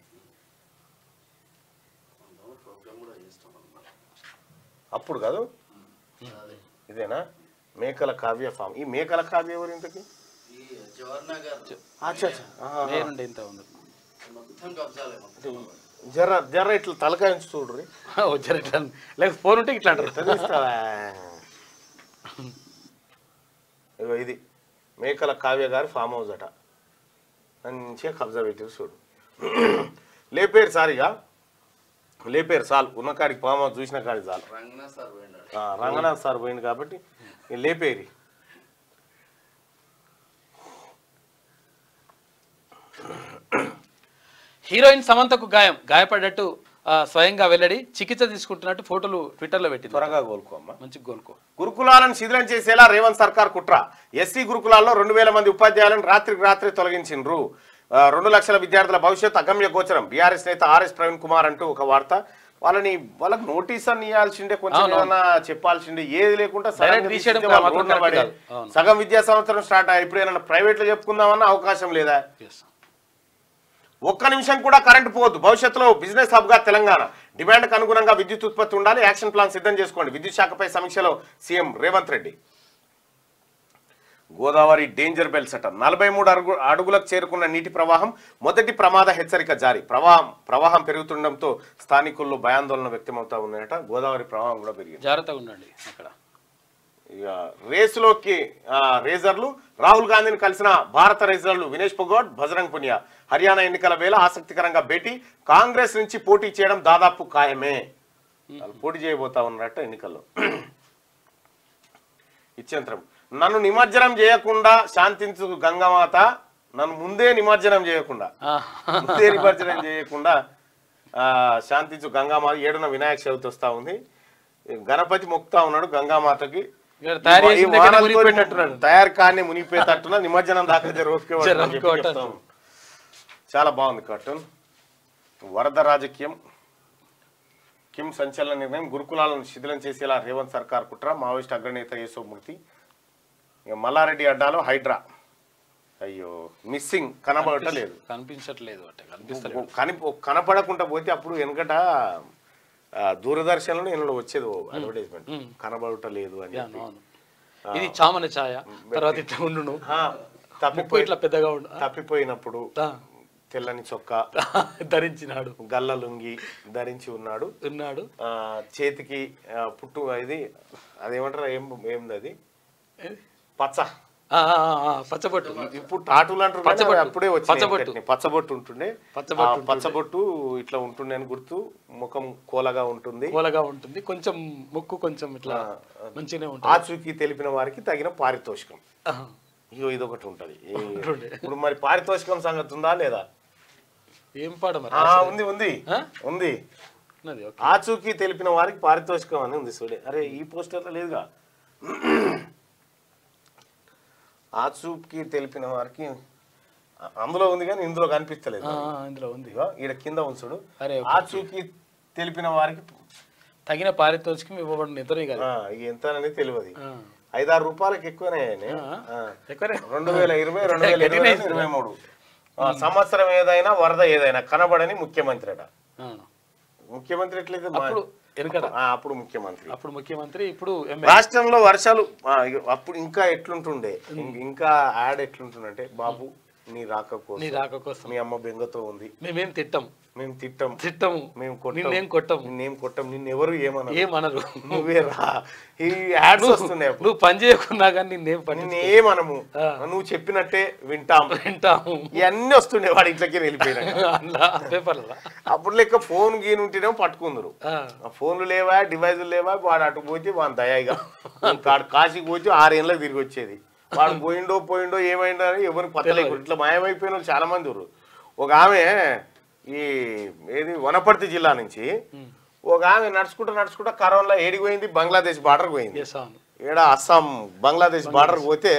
అప్పుడు కాదు ఇదేనా మేకల కావ్య ఫామ్ ఈ మేకల కావ్య ఎవరు ఇంతకి ఈ జవహర్ నగర్ అచ్చా, అచ్చా. ఆహా. నేనుండే ఇంత ఉంది మొత్తం కబ్జాలే మొత్తం జర్ర జర్ర ఇట్లా తలకాయ ఉంచి చూడ్రి వచ్చారు ఇట్లా లేకపోతే ఫోన్ ఉంటే ఇట్లా అంటారు ఎట్లా తీస్తావా? ఇగో ఇది మేకల కావ్య గారి ఫామ్ హౌస్ అట మంచిగా కబ్జా పెట్టారు చూడు లేపేరు సారిగా లేపేరు చాలు ఉన్న కాడికి ఫామ్ హౌస్ చూసిన కాడికి చాలు రంగనాథ్ సార్ పోయినాడు ఆ, రంగనాథ్ సార్ పోయింది కాబట్టి ఇక లేపేరి హీరోయిన్ సమంతకు గాయం గాయపడ్డట్టు ఆ, స్వయంగా వెల్లడి చికిత్స తీసుకుంటున్నట్టు ఫోటోలు ట్విట్టర్లో పెట్టింది త్వరగా కోలుకోమ్మా మంచిగా కోలుకో గురుకులాలను శిథిలం చేసేలా రేవంత్ సర్కార్ కుట్ర ఎస్సీ గురుకులాల్లో రెండు వేల మంది ఉపాధ్యాయులను రాత్రికి రాత్రి తొలగించిండ్రు ఆ, రెండు లక్షల విద్యార్థుల భవిష్యత్ అగమ్య గోచరం బీఆర్ఎస్ నేత ఆర్ఎస్ ప్రవీణ్ కుమార్ అంటూ ఒక వార్త వాళ్ళని వాళ్ళకి నోటీస్ అని ఇవ్వాల్సిండే కొంచెం అవును, ఏదైనా చెప్పాల్సిండే ఏది లేకుండా సడన్గా Direct తీసేయడం తీసేస్తే వాళ్ళు మాత్రం రోడ్డున correct పడే. కాదు. అవును. సగం విద్యా సంవత్సరం స్టార్ట్ అయ్యి ఇప్పుడు ఏమైనా ప్రైవేట్ లో చెప్పుకుందామన్నా అవకాశం లేదా Yes. ఒక్క నిమిషం కూడా కరెంటు పోవద్దు భవిష్యత్తులో బిజినెస్ హబ్ గా తెలంగాణ డిమాండ్కు అనుగుణంగా విద్యుత్ ఉత్పత్తి ఉండాలి యాక్షన్ ప్లాన్ సిద్ధం చేసుకోండి విద్యుత్ శాఖపై సమీక్షలో CM Revanth Reddy Godavari danger bells అట నలభై మూడు అడుగు అడుగులకు చేరుకున్న నీటి ప్రవాహం మొదటి ప్రమాద హెచ్చరిక జారీ ప్రవాహం ప్రవాహం పెరుగుతుండటంతో స్థానికుల్లో భయాందోళన వ్యక్తమవుతా ఉన్నాయట గోదావరి ప్రవాహం కూడా పెరిగింది జాగ్రత్తగా ఉండండి అక్కడ ఇక రేసులోకి ఆ, రేజర్లు రాహుల్ గాంధీని కలిసిన భారత రేజర్లు వినేష్ పొగోడ్ బజరంగ్ పునియా హర్యానా ఎన్నికల వేళ ఆసక్తికరంగా భేటీ కాంగ్రెస్ నుంచి పోటీ చేయడం దాదాపు ఖాయమే వాళ్ళు పోటీ చేయబోతా ఉన్నారట ఎన్నికల్లో ఇచ్చేంతరం నన్ను నిమజ్జనం చేయకుండా శాంతించు గంగమాత నన్ను ముందే నిమజ్జనం చేయకుండా ఆ, ముందే నిమజ్జనం చేయకుండా ఆ, శాంతించు గంగామాత ఏడున వినాయక చవితి వస్తా ఉంది గణపతి మొక్కుతా ఉన్నాడు గంగామాతకి ఇక్కడ తయారు ఈ చేసిన దగ్గర వానలతో మునిగిపోయినట్టున్నాడు. తయారు కానీ మునిగిపోయేటట్టున నిమజ్జనం దాకా జర ఓపిక పట్టమని జర చెప్పి ఓపిక చెప్తాం. చాలా బాగుంది కార్టూన్ వరద రాజకీయం కిమ్ సంచలన నిర్ణయం గురుకులాలను శిథిలం చేసేలా రేవంత్ సర్కార్ కుట్ర మావోయిస్ట్ అగ్రనేత యేసోమూర్తి ఇక మల్లారెడ్డి అడ్డాలో హైడ్రా అయ్యో మిస్సింగ్ కనబడటలేదు కనిపించట్లేదు అంటే కనిపిస్తలేదు కని కనపడకుండా పోతే అప్పుడు వెనకట ఆ, దూరదర్శన్లో నేను వచ్చేది అడ్వర్టైజ్మెంట్ మ్. కనబడటలేదు అని యా, చెప్పి. అవును ఇది చామన ఛాయ తర్వాత ఇట్లా ఉండును ఆ, ముక్కు తప్పిపోయి ఇట్లా పెద్దగా ఉండు తప్పిపోయినప్పుడు ఆ, తెల్లని చొక్కా ధరించినాడు గల్ల లుంగి ధరించి ఉన్నాడు ఉన్నాడు ఆ, చేతికి ఆ, పుట్టు ఇది అదేమంటారు ఏం ఏంది అది ఏది? పచ్చ ఆ, ఆ, ఆ, ఆ, పచ్చబొట్టు ఇప్పుడు టాటూలు అంటారు కానీ పచ్చబొట్టు. అవి అప్పుడే వచ్చినాయి పచ్చబొట్టు. వెంటనే. పచ్చబొట్టు ఉంటుండే పచ్చబొట్టు ఆ ఉంటుండే. పచ్చబొట్టు ఇట్లా ఉంటుండే అని గుర్తు ముఖం కోలగా ఉంటుంది కోలగా ఉంటుంది కొంచెం ముక్కు కొంచెం ఇట్లా మంచిగానే ఉంటుంది ఆచూకీ తెలిపిన వారికి తగిన పారితోషికం ఆ, ఇగో ఇదొకటి ఉంటది ఈ- ఉంటుండే. ఇప్పుడు మరి పారితోషికం సంగతి ఉందా లేదా ఏం పాడ మరి ఆ, ఉంది ఉంది ఆ? ఉంది ఉన్నది ఓకే ఆచూకీ తెలిపిన వారికి పారితోషికం అని ఉంది చూడే అరే ఈ పోస్టర్లో లేదుగా ఆచూప్కి తెలిపిన వారికి అ- అందులో ఉంది కానీ ఇందులో కనిపిస్తలేదు ఆ, ఆ, ఇందులో ఉంది ఇదిగో ఈడ కింద ఉంచుడు అరే, ఆచూకి తెలిపిన వారికి తగిన పారితోషికం ఇవ్వబడిన ఇద్దరు కదా ఆ, ఎంత అనేది తెలియదు ఆ. ఐదారు రూపాయలకి ఎక్కువనే అయినాయి. ఆ. ఆ. ఎక్కువనే. రెండు వేల ఇరవై రెండు వేల ఇరవై గట్టినే రెండు, ఇరవై మూడు ఆ, సంవత్సరం ఏదైనా వరద ఏదైనా కనబడని ముఖ్యమంత్రి అట ఆ. ముఖ్యమంత్రి ఎట్లయితే మా- అప్పుడు వెనుకట ఆ, అప్పుడు ముఖ్యమంత్రి అప్పుడు ముఖ్యమంత్రి ఇప్పుడు ఎమ్మెల్యే రాష్ట్రంలో వర్షాలు ఆ, ఇగ అప్పుడు ఇంకా ఎట్లుంటుండే ఇం- ఇంకా యాడ్ ఎట్లుంటుందంటే బాబు నీ రాక నీ కోసం రాక కోసం మీ అమ్మ బెంగతో ఉంది మేమేం తిట్టాం మేము తిట్టం తిట్టము మేము కొట్టం నిన్నేం కొట్టం నిన్నేం కొట్టం నిన్నెవరు ఏమన్నారు ఏమనరు నువ్వే రా ఈ యాడ్స్ వస్తున్నాయి అప్పుడు. నువ్వు పని చేయకున్నా కానీ నిన్నేం పని నిన్ను ఏమనము ఆ. నువ్వు చెప్పినట్టే వింటాం వింటాము ఇవన్నీ వస్తుండే వాడి ఇంట్లోకి వెళ్ళిపోయినా అలా పేపర్ల అప్పుడు లెక్క ఫోన్ గీను ఉంటేనేమో పట్టుకుందరు ఆ ఫోన్లు లేవా డివైజులు లేవా వాడు అటు పోతే వాడు దయాయిగా కాడు కాశీకి పోతే ఆరేళ్ళకి తిరిగి వచ్చేది వాడు పోయిండో పోయిండో ఏమైందో అని ఎవరికి పత్తలేదు ఇట్లా మాయమైపోయిన వాళ్ళు చాలా మంది ఉన్నారు ఒక ఆమె ఈ ఏది వనపర్తి జిల్లా నుంచి ఒక ఆమె నడుచుకుంటూ నడుచుకుంటూ కరోనా ఏడికి పోయింది బంగ్లాదేశ్ బార్డర్ పోయింది ఎస్ అవును ఈడ అస్సాం బంగ్లాదేశ్ బార్డర్ పోతే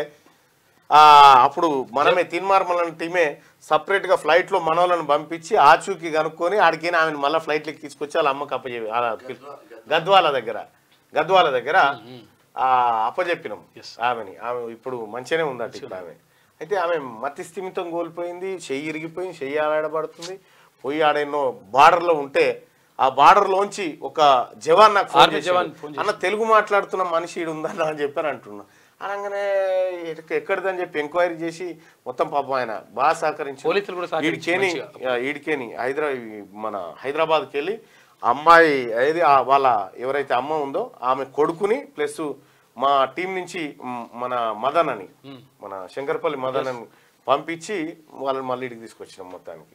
ఆ అప్పుడు మనమే తిన్మార్మల టీమే సపరేట్ గా ఫ్లైట్ లో మనోళ్ళని పంపించి ఆచూకి కనుక్కొని ఆడికి ఆమెను మళ్ళీ ఫ్లైట్ లెక్కి తీసుకొచ్చి వాళ్ళ అమ్మకి అప్పచెప్పి అలా పిల్- గద్వాల దగ్గర గద్వాల దగ్గర ఆ అప్పచెప్పినాం ఆమెని ఆమె ఇప్పుడు మంచిగానే ఉందట ఇప్పుడు ఆమె అయితే ఆమె మతి స్థిమితం కోల్పోయింది చెయ్యి ఇరిగిపోయింది చెయ్యి ఆడబడుతుంది పోయి ఆడెన్నో బార్డర్ లో ఉంటే ఆ బార్డర్ లోంచి ఒక జవాన్ నాకు ఫోన్ ఆర్మీ జవాన్ చేశాడు. ఫోన్ అన్న తెలుగు మాట్లాడుతున్న మనిషి ఈడు ఉందన్న అని చెప్పారు అంటున్నా అనగానే ఎక్క- ఎక్కడిదని చెప్పి ఎంక్వైరీ చేసి మొత్తం పాపం ఆయన బాగా సహకరించి పోలీసులు కూడా సహకరించారు ఈడికేని మంచిగా. ఈడికేని హైదరాబాద్ మన హైదరాబాద్కి వెళ్ళి అమ్మాయి ఏది ఆ వాళ్ళ ఎవరైతే అమ్మ ఉందో ఆమె కొడుకుని ప్లస్ మా టీం నుంచి మ్, మన మదన్ అని మన శంకర్పల్లి మదన్ అని పంపించి వాళ్ళని మళ్ళీ ఇడికి తీసుకొచ్చినాం మొత్తానికి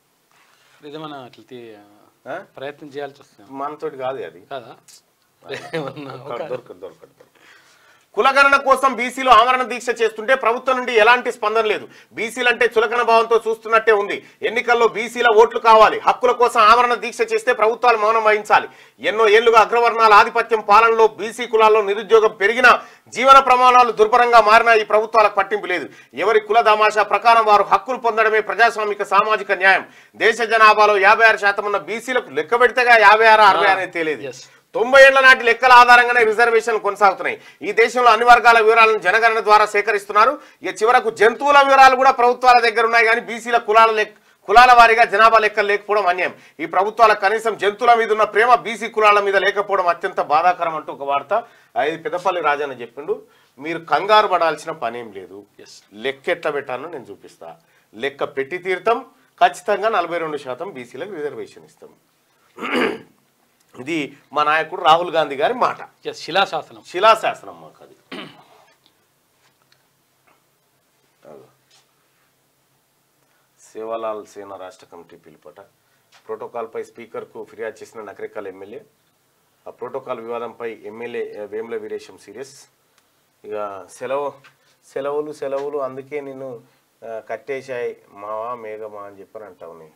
నిజమన్నా అట్లా తీ- ఆ? ప్రయత్నం చేయాల్సి వస్తుంది మనతోటి కాదు అది కదా ఏమన్నా ఒక- దొరకదు దొరకదు దొరకదు. కులగణన కోసం బీసీలు ఆమరణ దీక్ష చేస్తుంటే ప్రభుత్వం నుండి ఎలాంటి స్పందన లేదు బీసీలు అంటే చులకన భావంతో చూస్తున్నట్టే ఉంది ఎన్నికల్లో బీసీల ఓట్లు కావాలి హక్కుల కోసం ఆమరణ దీక్ష చేస్తే ప్రభుత్వాలు మౌనం వహించాలి ఎన్నో ఏళ్లుగా అగ్రవర్ణాల ఆధిపత్యం పాలనలో బీసీ కులాల్లో నిరుద్యోగం పెరిగినా జీవన ప్రమాణాలు దుర్భరంగా మారినా ఈ ప్రభుత్వాలకు పట్టింపు లేదు ఎవరి కుల దామాషా ప్రకారం వారు హక్కులు పొందడమే ప్రజాస్వామిక సామాజిక న్యాయం దేశ జనాభాలో యాభై ఆరు శాతం ఉన్న బీసీలకు లెక్క పెడితేగా యాభై ఆరు అరవై అనేది తేలేదు Yes. తొంభై ఏళ్ల నాటి లెక్కల ఆధారంగానే రిజర్వేషన్లు కొనసాగుతున్నాయి ఈ దేశంలో అన్ని వర్గాల వివరాలను జనగణన ద్వారా సేకరిస్తున్నారు ఇక చివరకు జంతువుల వివరాలు కూడా ప్రభుత్వాల దగ్గర ఉన్నాయి కానీ బీసీల కులాల లెక్క కులాల వారీగా జనాభా లెక్కలు లేకపోవడం అన్యాయం ఈ ప్రభుత్వాల కనీసం జంతువుల మీద ఉన్న ప్రేమ బీసీ కులాల మీద లేకపోవడం అత్యంత బాధాకరం అంటూ ఒక వార్త ఇది పెద్దపల్లి రాజన్న చెప్పిండు మీరు కంగారు పడాల్సిన పనేం లేదు లెక్క ఎట్లా పెట్టాలో నేను చూపిస్తా లెక్క పెట్టి తీరుతాం ఖచ్చితంగా నలభై రెండు శాతం బీసీలకు రిజర్వేషన్ ఇస్తాం ఇది మా నాయకుడు రాహుల్ గాంధీ గారి మాట ఎస్ శిలాశాసనం శిలాశాసనం మాకు అది అదో. సేవాలాల్ సేన రాష్ట్ర కమిటీ పిలుపట ప్రోటోకాల్పై స్పీకర్కు ఫిర్యాదు చేసిన నకరికల్ ఎమ్మెల్యే ఆ ప్రోటోకాల్ వివాదంపై ఎమ్మెల్యే ఆ, వేముల వీరేశం సీరియస్ ఇక సెలవు సెలవులు సెలవులు అందుకే నిన్ను ఆ, కట్టేశాయి మావా మేఘమా అని చెప్పని అంటావు నీ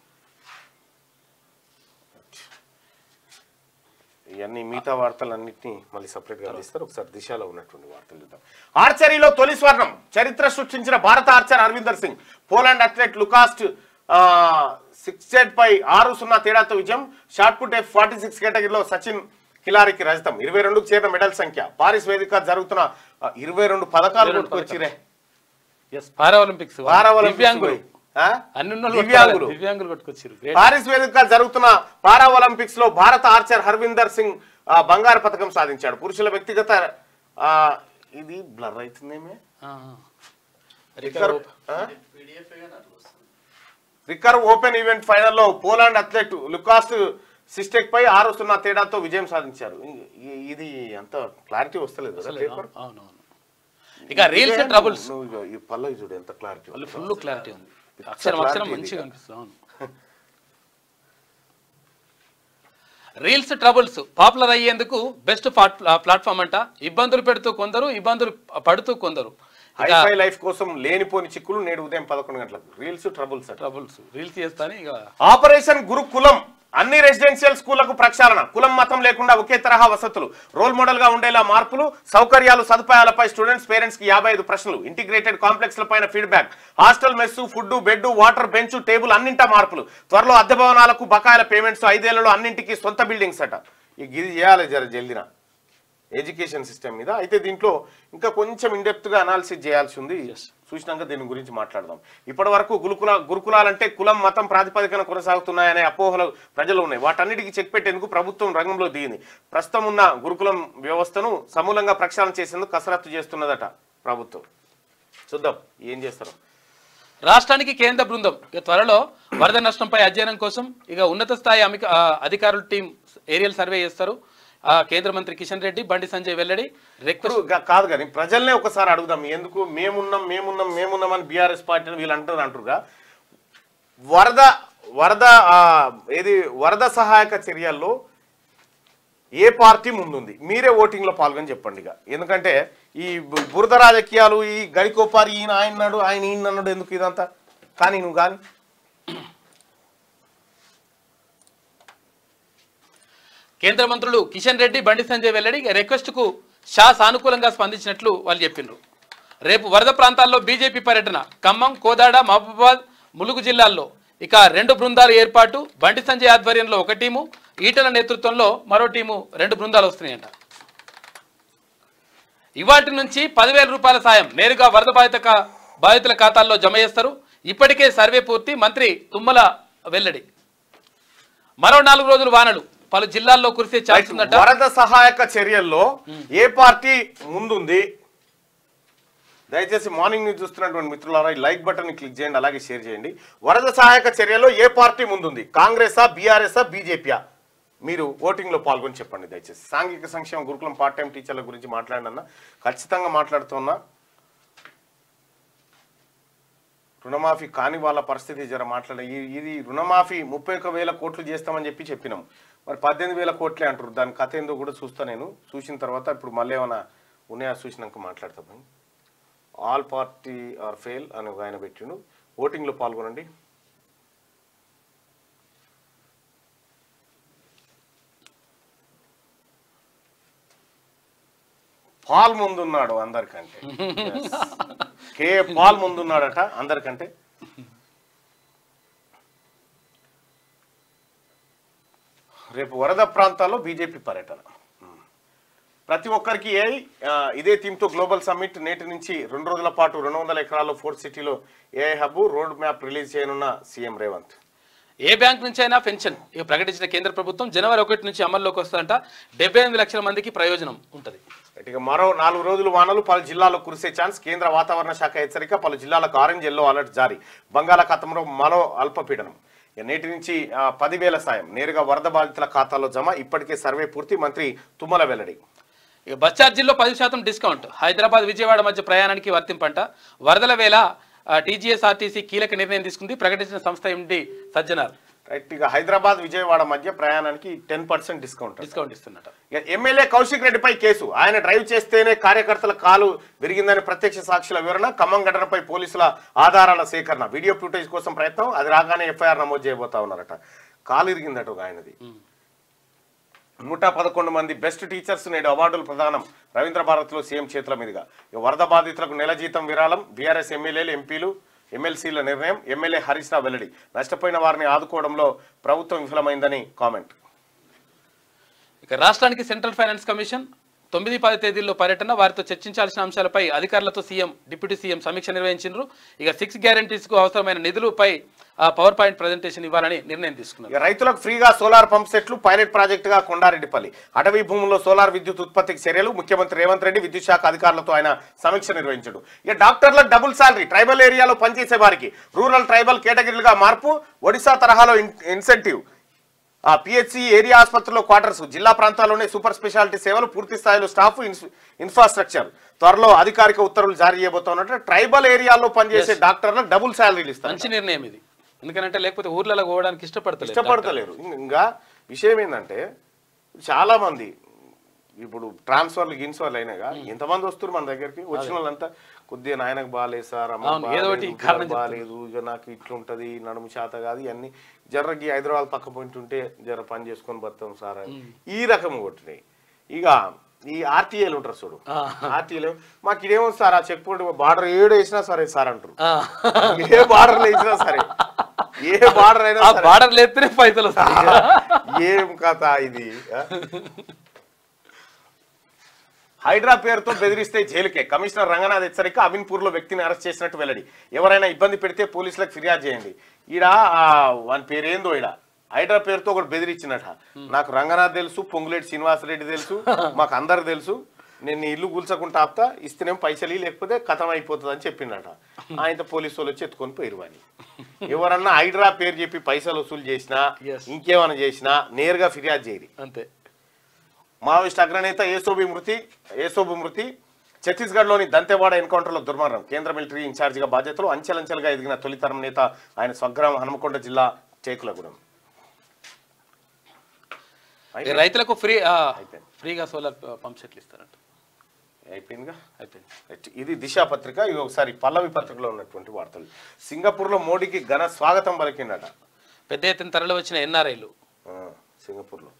ఇవన్నీ మిగతా వార్తలన్నింటినీ మళ్ళీ సపరేట్గా అందిస్తారు ఒకసారి దిశలో ఉన్నటువంటి వార్తలు చూద్దాం ఆర్చరీలో తొలి స్వర్ణం చరిత్ర సృష్టించిన భారత archer Harvinder Singh Poland athlete Lukasz Ciszek పై ఆరు సున్నా తేడాతో విజయం shot put F forty six కేటగిరీలో సచిన్ కిలారికి రజతం ఇరవై రెండుకు చేరిన మెడల్ సంఖ్య పారిస్ వేదిక జరుగుతున్న ఆ, ఇరవై రెండు పథకాలు కొట్టుకొచ్చిరే yes para Olympics para Olympics దివ్యాంగులు ఆ? అన్ని ఉన్నోళ్ళు దివ్యాంగులు కొట్టుకోవాలి. దివ్యాంగులు కొట్టుకొచ్చారు Great. పారిస్ వేదికగా జరుగుతున్న పారా ఒలింపిక్స్ లో భారత ఆర్చర్ హర్విందర్ సింగ్ ఆ, బంగారు పథకం సాధించాడు పురుషుల వ్యక్తిగత ఆ, ఇది బ్లర్ అవుతుందేమే ఆ, ఆ. రికర్ ఆ? పీడిఎఫ్ గానీ అట్లా వస్తుంది రికర్వ్ ఓపెన్ ఈవెంట్ ఫైనల్లో పోలాండ్ అథ్లెట్ లుకాస్ సిస్టెక్ పై ఆరు సున్నా తేడాతో విజయం సాధించారు ఇ- ఇ- ఇది అంత క్లారిటీ వస్తలేదు కదా అసలు పేపర్ అవునవును ఇక రీల్స్ ట్రబుల్స్ నువ్వు ఇగో ఈ పల్లవి చూడు ఎంత క్లారిటీ వాళ్ళు ఫుల్ క్లారిటీ ఉంది అక్షరం అక్షరం clarity మంచిగా ఇది. కనిపిస్తుంది అవును రీల్స్ ట్రబుల్స్ పాపులర్ అయ్యేందుకు బెస్ట్ ప్లాట్ఫామ్ అంట ఇబ్బందులు పెడుతూ కొందరు ఇబ్బందులు పడుతూ కొందరు ఇక హైఫై లైఫ్ కోసం లేనిపోని చిక్కులు నేడు ఉదయం పదకొండు గంటలకు రీల్స్ ట్రబుల్స్ అట ట్రబుల్స్ రీల్స్ చేస్తానే ఇక ఆపరేషన్ గురుకులం అన్ని రెసిడెన్షియల్ స్కూళ్లకు ప్రక్షాళన కులం మతం లేకుండా ఒకే తరహా వసతులు రోల్ మోడల్ గా ఉండేలా మార్పులు సౌకర్యాలు సదుపాయాలపై స్టూడెంట్స్ పేరెంట్స్ కి యాభై ఐదు ప్రశ్నలు ఇంటిగ్రేటెడ్ కాంప్లెక్స్ పైన feedback hostel mess food bed water bench table అన్నింటా మార్పులు త్వరలో అద్దె భవనాలకు బకాయిల పేమెంట్స్ ఐదేళ్లలో అన్నింటికి సొంత బిల్డింగ్స్ అట ఇక ఇది చేయాలి జర జల్దిన ఎడ్యుకేషన్ సిస్టమ్ మీద అయితే దీంట్లో ఇంకా కొంచెం ఇండెప్త్ గా అనాలిసిస్ చేయాల్సి ఉంది చూసినాక దీని గురించి మాట్లాడదాం ఇప్పటి వరకు గురుకుల గురుకులాలంటే కులం మతం ప్రాతిపదికన కొనసాగుతున్నాయనే అపోహలు ప్రజలు ఉన్నాయి వాటన్నిటికీ చెక్ పెట్టేందుకు ప్రభుత్వం రంగంలో దిగింది ప్రస్తుతం ఉన్న గురుకులం వ్యవస్థను సమూలంగా ప్రక్షాళన చేసేందుకు కసరత్తు చేస్తున్నదట ప్రభుత్వం చూద్దాం ఏం చేస్తారు రాష్ట్రానికి కేంద్ర బృందం ఇక త్వరలో వరద నష్టంపై అధ్యయనం కోసం ఇక ఉన్నత స్థాయి అమిక ఆ, అధికారుల టీం ఏరియల్ సర్వే చేస్తారు ఆ, కేంద్ర మంత్రి కిషన్ రెడ్డి బండి సంజయ్ వెల్లడి రిక్వెస్ట్ ఇప్పుడు గా- కాదు కానీ ప్రజల్నే ఒకసారి అడుగుదాం ఎందుకు మేమున్నాం మేమున్నాం మేమున్నాం అని బీఆర్ఎస్ పార్టీ వీళ్ళు అంటారు అంటారుగా వరద వరద ఆ, ఏది వరద సహాయక చర్యల్లో ఏ పార్టీ ముందుంది మీరే ఓటింగ్ లో పాల్గొని చెప్పండి ఇక ఎందుకంటే ఈ బు- బురద రాజకీయాలు ఈ గడికోపారి ఈయన ఆయన అన్నాడు ఆయన ఈయన అన్నాడు ఎందుకు ఇదంతా కానీ నువ్వు కానీ కేంద్ర మంత్రులు కిషన్ రెడ్డి బండి సంజయ్ వెల్లడి రిక్వెస్ట్కు షా సానుకూలంగా స్పందించినట్లు వాళ్ళు చెప్పిండ్రు రేపు వరద ప్రాంతాల్లో బీజేపీ పర్యటన ఖమ్మం కోదాడ మహబూబాద్ ములుగు జిల్లాల్లో ఇక రెండు బృందాలు ఏర్పాటు బండి సంజయ్ ఆధ్వర్యంలో ఒక టీము ఈటల నేతృత్వంలో మరో టీము రెండు బృందాలు వస్తున్నాయంట ఇవాటి నుంచి పదివేల రూపాయల సాయం నేరుగా వరద బాధిత కా- బాధితుల ఖాతాల్లో జమ చేస్తారు ఇప్పటికే సర్వే పూర్తి మంత్రి తుమ్మల వెల్లడి మరో నాలుగు రోజులు వానలు పలు జిల్లాల్లో కురిసే ఛాన్స్ ఉందట వరద సహాయక చర్యల్లో ఏ పార్టీ ముందుంది దయచేసి మార్నింగ్ న్యూస్ చూస్తున్నటువంటి మిత్రులారా ఈ లైక్ బటన్ ని క్లిక్ చేయండి అలాగే షేర్ చేయండి వరద సహాయక చర్యల్లో ఏ పార్టీ ముందుంది కాంగ్రెసా బీఆర్ఎస్ఆ బీజేపీయా మీరు ఓటింగ్ లో పాల్గొని చెప్పండి దయచేసి సాంఘిక సంక్షేమ గురుకులం పార్ట్ టైం టీచర్ల గురించి మాట్లాడినా ఖచ్చితంగా మాట్లాడుతున్నా రుణమాఫీ కాని వాళ్ళ పరిస్థితి జర మాట్లాడే ఈ- ఇది రుణమాఫీ ముప్పై ఒక వేల కోట్లు చేస్తామని చెప్పి చెప్పినాం మరి పద్దెనిమిది వేల కోట్లే అంటారు దాని కథ ఏందో కూడా చూస్తా నేను చూసిన తర్వాత ఇప్పుడు మళ్ళీ ఏమైనా ఉన్నాయా చూసినాక మాట్లాడతాం ఆల్ పార్టీ ఆర్ ఫెయిల్ అని ఒక ఆయన పెట్టిండు ఓటింగ్లో పాల్గొనండి పాల్ ముందున్నాడు అందరికంటే Yes. కే పాల్ ముందున్నాడట అందరికంటే రేపు వరద ప్రాంతాల్లో బీజేపీ పర్యటన ప్రతి ఒక్కరికి ఏ ఆ, ఇదే థీమ్తో గ్లోబల్ సమ్మిట్ నేటి నుంచి రెండు రోజుల పాటు రెండు వందల ఎకరాల్లో ఫోర్త్ సిటీలో AI hub road map release చేయనున్న సీఎం రేవంత్ ఏ బ్యాంక్ నుంచి అయినా పెన్షన్ ఇక ప్రకటించిన కేంద్ర ప్రభుత్వం జనవరి ఒకటి నుంచి అమల్లోకి వస్తుందంట డెబ్బై ఎనిమిది లక్షల మందికి ప్రయోజనం ఉంటుంది ఇక మరో నాలుగు రోజులు వానలు పలు జిల్లాల్లో కురిసే ఛాన్స్ కేంద్ర వాతావరణ శాఖ హెచ్చరిక పలు జిల్లాలకు ఆరెంజ్ ఎల్లో అలర్ట్ జారీ బంగాళాఖాతంలో మరో అల్పపీడనం ఇక నేటి నుంచి ఆ, పదివేల సాయం నేరుగా వరద బాధితుల ఖాతాలో జమ ఇప్పటికే సర్వే పూర్తి మంత్రి తుమ్మల వెల్లడి ఇక బస్ ఛార్జీల్లో పది శాతం డిస్కౌంట్ హైదరాబాద్ విజయవాడ మధ్య ప్రయాణానికి వర్తింపంట వరదల వేళ టీజీఎస్ఆర్టీసీ కీలక నిర్ణయం తీసుకుంది ప్రకటించిన సంస్థ ఎండి సజ్జనార్ రైట్ ఇక హైదరాబాద్ విజయవాడ మధ్య ప్రయాణానికి టెన్ పర్సెంట్ డిస్కౌంట్ డిస్కౌంట్ ఇస్తున్నట ఇక ఎమ్మెల్యే కౌశిక్ రెడ్డిపై కేసు ఆయన డ్రైవ్ చేస్తేనే కార్యకర్తల కాలు విరిగిందని ప్రత్యక్ష సాక్షుల వివరణ ఖమ్మం ఘటనపై పోలీసుల ఆధారాల సేకరణ వీడియో ఫుటేజ్ కోసం ప్రయత్నం అది రాగానే ఎఫ్ఐఆర్ నమోదు చేయబోతా ఉన్నారట కాలు ఇరిగిందట ఒక ఆయనది నూట పదకొండు మంది బెస్ట్ టీచర్స్ నేడు అవార్డులు ప్రదానం రవీంద్ర భారత్లో సీఎం చేతుల మీదుగా ఇక వరద బాధితులకు నెల జీతం విరాళం బీఆర్ఎస్ ఎమ్మెల్యేలు ఎంపీలు ఎమ్మెల్సీల నిర్ణయం ఎమ్మెల్యే హరీష్ రావు వెల్లడి నష్టపోయిన వారిని ఆదుకోవడంలో ప్రభుత్వం విఫలమైందని కామెంట్ ఇక రాష్ట్రానికి సెంట్రల్ ఫైనాన్స్ కమిషన్ తొమ్మిది పది తేదీల్లో పర్యటన వారితో చర్చించాల్సిన అంశాలపై అధికారులతో సీఎం డిప్యూటీ సీఎం సమీక్ష నిర్వహించారు ఇక సిక్స్ గ్యారంటీస్కు అవసరమైన నిధులపై ఆ పవర్ పాయింట్ ప్రజెంటేషన్ ఇవ్వాలని నిర్ణయం తీసుకున్నారు ఇక రైతులకు ఫ్రీగా సోలార్ పంప్ సెట్లు పైలట్ ప్రాజెక్టుగా కొండారెడ్డిపల్లి అటవీ భూముల్లో సోలార్ విద్యుత్ ఉత్పత్తికి చర్యలు ముఖ్యమంత్రి రేవంత్ రెడ్డి విద్యుత్ శాఖ అధికారులతో ఆయన సమీక్ష నిర్వహించాడు ఇక డాక్టర్లకు డబుల్ శాలరీ ట్రైబల్ ఏరియాలో పనిచేసే వారికి రూరల్ ట్రైబల్ కేటగిరీలుగా మార్పు ఒడిశా తరహాలో ఇన్- ఇన్సెంటివ్ ఆ పిహెచ్సి ఏరియా ఆసుపత్రిలో క్వార్టర్స్ జిల్లా ప్రాంతాల్లోనే సూపర్ స్పెషాలిటీ సేవలు పూర్తి స్థాయిలో స్టాఫ్ ఇన్స్- ఇన్ఫ్రాస్ట్రక్చర్ త్వరలో అధికారిక ఉత్తర్వులు జారీ చేయబోతున్నట్టు ట్రైబల్ ఏరియాలో పనిచేసే డాక్టర్లకు డబుల్ శాలరీలు ఇస్తారు మంచి నిర్ణయం ఇది ఎందుకంటే లేకపోతే ఊర్లలో పోవడానికి ఇష్టపడతలేదు ఇష్టపడతలేరు ఇం- ఇంకా విషయం ఏంటంటే చాలా మంది ఇప్పుడు ట్రాన్స్ఫర్లు గిన్స్ఫర్లు అయినాయిగా ఎంతమంది వస్తారు మన దగ్గరికి వచ్చిన వాళ్ళంతా కొద్దిగా నాయనకు బాగాలేదు సార్ అమ్మ అవును, ఏదో ఒకటి బాగాలేదు, కారణం పిల్లలకు బాగాలేదు ఇక నాకు ఇట్లుంటది నడుము చేత కాదు ఇవన్నీ జర్రకి హైదరాబాద్ పక్క పోయింట్ ఉంటే జర పని చేసుకొని బతాం సార్ అని ఈ రకం కొట్టినాయి ఇక ఈ ఆర్టీఏలు ఉంటారు చూడు ఆర్టీఏలు మాకు ఇదేమో సార్ ఆ చెక్ పోస్ట్ బార్డర్ ఏడు వేసినా సరే సార్ అంటారు ఆ. ఏ బార్డర్ వేసినా సరే ఏ బార్డర్ అయినా ఆ సరే బార్డర్ లేస్తేనే పైసలు వస్తాయి ఏం కథ ఇది ఆ? హైడ్రా పేరుతో బెదిరిస్తే జైలుకే కమిషనర్ రంగనాథ్ హెచ్చరిక అమీన్పూర్ లో వ్యక్తిని అరెస్ట్ చేసినట్టు వెల్లడి ఎవరైనా ఇబ్బంది పెడితే పోలీసులకు ఫిర్యాదు చేయండి ఈడ ఆ, వాని పేరు ఏందో ఈడ హైడ్రా పేరుతో ఒకటి బెదిరించినట నాకు రంగనాథ్ తెలుసు పొంగులేటి శ్రీనివాసరెడ్డి తెలుసు మాకు అందరు తెలుసు నేను నీ ఇల్లు కూల్చకుంటా ఆపుతా ఇస్తేనేం పైసలు ఇయ్యి, లేకపోతే కథం అయిపోతుంది అని చెప్పిండట ఆయన పోలీసు వాళ్ళు వచ్చి ఎత్తుకొని పోయిరు వాని ఎవరన్నా హైడ్రా పేరు చెప్పి పైసలు వసూలు చేసినా Yes. ఇంకేమైనా చేసినా నేరుగా ఫిర్యాదు చేయరు అంతే మావోయిస్ట్ అగ్రనేత ఏసోబి మృతి ఏసోబు మృతి ఛత్తీస్గఢ్లోని దంతెవాడ ఎన్కౌంటర్లో దుర్మరణం కేంద్ర మిలిటరీ ఇన్ఛార్జిగా బాధ్యతలు అంచెలంచెలుగా ఎదిగిన తొలితరం నేత ఆయన స్వగ్రామం హనుమకొండ జిల్లా చేకులగూడెం ఈ రైతులకు ఫ్రీ ఆ, అయిపోయింది. ఫ్రీగా సోలార్ పంప్ సెట్లు ఇస్తారంట అయిపోయిందిగా అయిపోయింది ఇది దిశా పత్రిక ఇది ఒకసారి పల్లవి పత్రికలో ఉన్నటువంటి వార్తలు సింగపూర్లో మోడీకి ఘన స్వాగతం పలికిండట పెద్ద ఎత్తున తరలి వచ్చిన ఎన్ఆర్ఐలు ఆ, సింగపూర్లో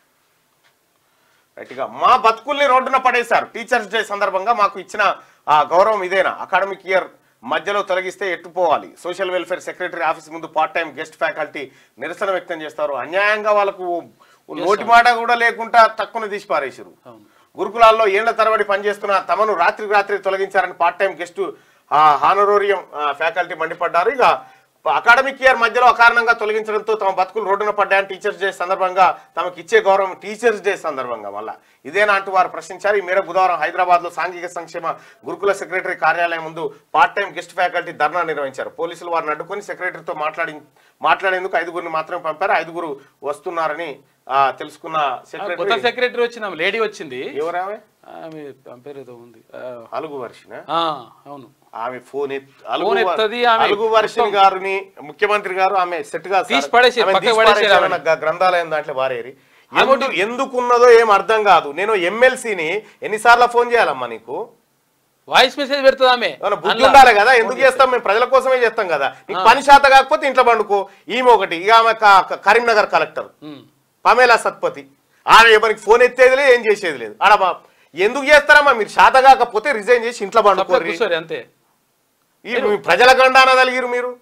రైట్గా మా బతుకుల్ని రోడ్డున పడేశారు టీచర్స్ డే సందర్భంగా మాకు ఇచ్చిన ఆ గౌరవం ఇదేనా అకాడమిక్ ఇయర్ మధ్యలో తొలగిస్తే ఎట్టుపోవాలి సోషల్ వెల్ఫేర్ సెక్రటరీ ఆఫీస్ ముందు పార్ట్ టైం గెస్ట్ ఫ్యాకల్టీ నిరసన వ్యక్తం చేస్తారు అన్యాయంగా వాళ్ళకు నోటి మాట కూడా లేకుండా తక్కువ తీసి పారేసారు అవును. గురుకులాల్లో ఏళ్ల తరబడి పనిచేస్తున్న తమను రాత్రికి రాత్రి తొలగించారని part time guest honorarium faculty మండిపడ్డారు ఇక అకాడమిక్ ఇయర్ మధ్యలో అకారణంగా తొలగించడంతో తమ బతుకులు రోడ్డున పడ్డాయని టీచర్స్ డే సందర్భంగా తమకు ఇచ్చే గౌరవం టీచర్స్ డే సందర్భంగా మళ్ళా ఇదేనా అంటూ వారు ప్రశ్నించారు ఈ మేరకు బుధవారం హైదరాబాద్ లో సాంఘిక సంక్షేమ గురుకుల సెక్రటరీ కార్యాలయం ముందు పార్ట్ టైం గెస్ట్ ఫ్యాకల్టీ ధర్నా నిర్వహించారు పోలీసులు వారిని అడ్డుకొని సెక్రటరీతో మాట్లాడి మాట్లాడేందుకు ఐదుగురిని మాత్రమే పంపారు ఐదుగురు వస్తున్నారని ఆ, తెలుసుకున్న కొత్త సెక్రటరీ సెక్రటరీ వచ్చిన లేడీ వచ్చింది ఎవరామె ఆమె ఆమె పేరు ఏదో ఉంది ఆ, అలుగు వర్షిన ఆ, అవును ఆమె ఫోన్ ఎత్- ఫోన్ అలుగు వర్- ఎత్తది, ఆమె అలుగు వర్షిని గారిని ముఖ్యమంత్రి గారు ఆమె సెట్ గా తీసి పడేసి, పక్కకు పడేసి ఆమె. గ్రంథాలయం దాంట్లో వారేరి ఎందుకు ఎందుకున్నదో ఏం అర్థం కాదు నేను ఎమ్మెల్సీని ఎన్నిసార్లు ఫోన్ చేయాలమ్మా నీకు వాయిస్ మెసేజ్ పెడుతుంది ఆమె ఏమన్నా బుద్ధి అందులో ఉండాలి కదా ఎందుకు చేస్తాం మేము ప్రజల కోసమే చేస్తాం కదా నీకు పని శాత కాకపోతే ఇంట్లో పండుకో ఈమె ఒకటి ఇక ఆమె క- క- కరీంనగర్ కలెక్టర్ ఉమ్. పమేలా సత్పతి ఆమె ఎవరికి ఫోన్ ఎత్తేది లేదు ఏం చేసేది లేదు ఆడ బా- ఎందుకు చేస్తారమ్మా మీరు శాత కాకపోతే రిజైన్ చేసి ఇంట్లో సప్లై పండుకోర్రి కూర్చోరి అంతే ఈ మీ ప్రజల గండాన కలిగిరు మీరు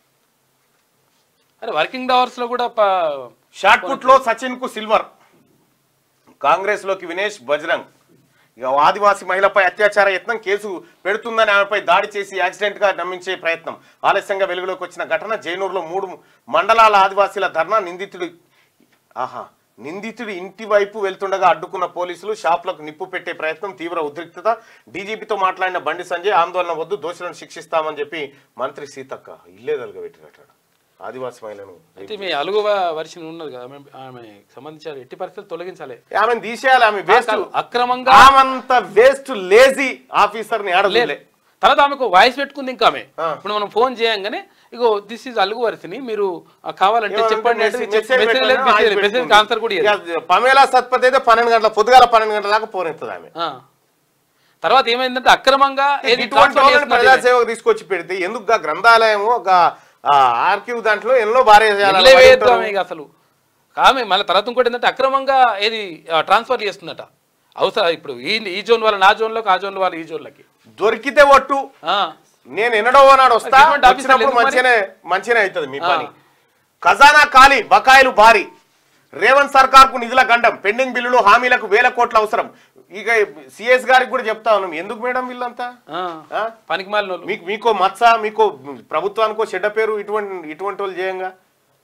అరే వర్కింగ్ అవర్స్ లో కూడా ప- షార్ట్ పుట్ లో సచిన్ కు సిల్వర్ కాంగ్రెస్ లోకి వినేష్ బజరంగ్ ఇక ఆదివాసీ మహిళపై అత్యాచార యత్నం కేసు పెడుతుందని ఆమెపై దాడి చేసి యాక్సిడెంట్ గా నమ్మించే ప్రయత్నం ఆలస్యంగా వెలుగులోకి వచ్చిన ఘటన జైనూరులో మూడు మండలాల ఆదివాసీల ధర్నా నిందితుడు ఆహా నిందితుడి ఇంటి వైపు వెళ్తుండగా అడ్డుకున్న పోలీసులు షాపులకు నిప్పు పెట్టే ప్రయత్నం తీవ్ర ఉద్రిక్తత డీజీపీతో మాట్లాడిన బండి సంజయ్ ఆందోళన వద్దు దోషులను శిక్షిస్తామని చెప్పి మంత్రి సీతక్క ఇల్లే తలగబెట్టినట్టు ఆదివాసీ మహిళను అయితే మీ అలుగు వర్షన్ ఉన్నది కదా ఆమె ఆమె సంబంధించిన ఎట్టి పరిస్థితులు తొలగించాలి ఆమెను తీసేయాలి ఆమె వేస్ట్ అక్రమంగా ఆమంత వేస్ట్ లేజీ ఆఫీసర్ ని ఆడలే తర్వాత ఆమెకు వాయిస్ పెట్టుకుంది ఇంకా ఆమె ఆ. ఇప్పుడు మనం ఫోన్ చేయంగానే ఇగో దిస్ ఇస్ అలుగు వరిసిని మీరు ఆ, కావాలంటే చెప్పండి అంటే మెసేజ్ లేదు, మెసేజ్ లేదు. మెసేజ్ ఆన్సర్ కూడా ఇయ్యదు. పమేలా సత్పతి అయితే పన్నెండు గంటల పొద్దుగాల పన్నెండు గంటల దాకా పోనెత్తది ఆమె ఆ. తర్వాత ఏమైందంటే అక్రమంగా ఏది ఇటువంటి transfer వాళ్ళని చేస్తున్నది ప్రజాసేవకు తీసుకొచ్చి పెడితే ఎందుకు గా గ్రంథాలయం ఒక ఆర్కివ్ దాంట్లో ఎన్నో భార్య ఇల్లే వేయొద్దు ఆమె ఇక అసలు ఆమె మళ్ళీ తర్వాత ఇంకోటి ఏంటంటే అక్రమంగా ఏది ట్రాన్స్ఫర్ చేస్తుందట అవసరం ఇప్పుడు ఈ ఈ జోన్ వాళ్ళని ఆ జోన్లోకి ఆ జోన్ వాళ్ళు ఈ జోన్లకి దొరికితే ఒట్టు ఆ. నేను ఎన్నడో నాడు వస్తా Government officer వచ్చినప్పుడు ఎందుకు మరి? మంచిగానే మంచిగానే అవుతుంది మీ ఆ. పని ఖజానా ఖాళీ బకాయిలు భారీ రేవంత్ సర్కార్ కు నిధుల గండం పెండింగ్ బిల్లులు హామీలకు వేల కోట్ల అవసరం ఇక సిఎస్ గారికి కూడా చెప్తా ఉన్నాం ఎందుకు మేడం వీళ్ళంతా ఆ. ఆ? పనికి మాలిన వాళ్ళు. మీకు మీకో మత్స మీకో ప్రభుత్వానికో చెడ్డ పేరు ఇటువంటి ఇటువంటి వాళ్ళు చేయంగా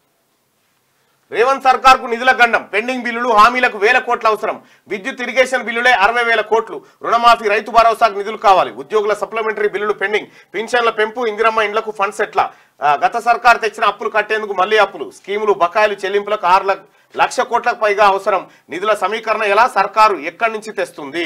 రేవంత్ సర్కార్ కు నిధుల గండం పెండింగ్ బిల్లులు హామీలకు వేల కోట్ల అవసరం విద్యుత్ ఇరిగేషన్ బిల్లులే అరవై వేల కోట్లు రుణమాఫీ రైతు భరోసాకు నిధులు కావాలి ఉద్యోగుల సప్లిమెంటరీ బిల్లులు పెండింగ్ పింఛన్ల పెంపు ఇందిరమ్మ ఇండ్లకు ఫండ్స్ ఎట్లా ఆ, గత సర్కార్ తెచ్చిన అప్పులు కట్టేందుకు మళ్ళీ అప్పులు స్కీములు బకాయిలు చెల్లింపులకు ఆరు లక్ష- లక్ష కోట్లకు పైగా అవసరం నిధుల సమీకరణ ఎలా సర్కారు ఎక్కడి నుంచి తెస్తుంది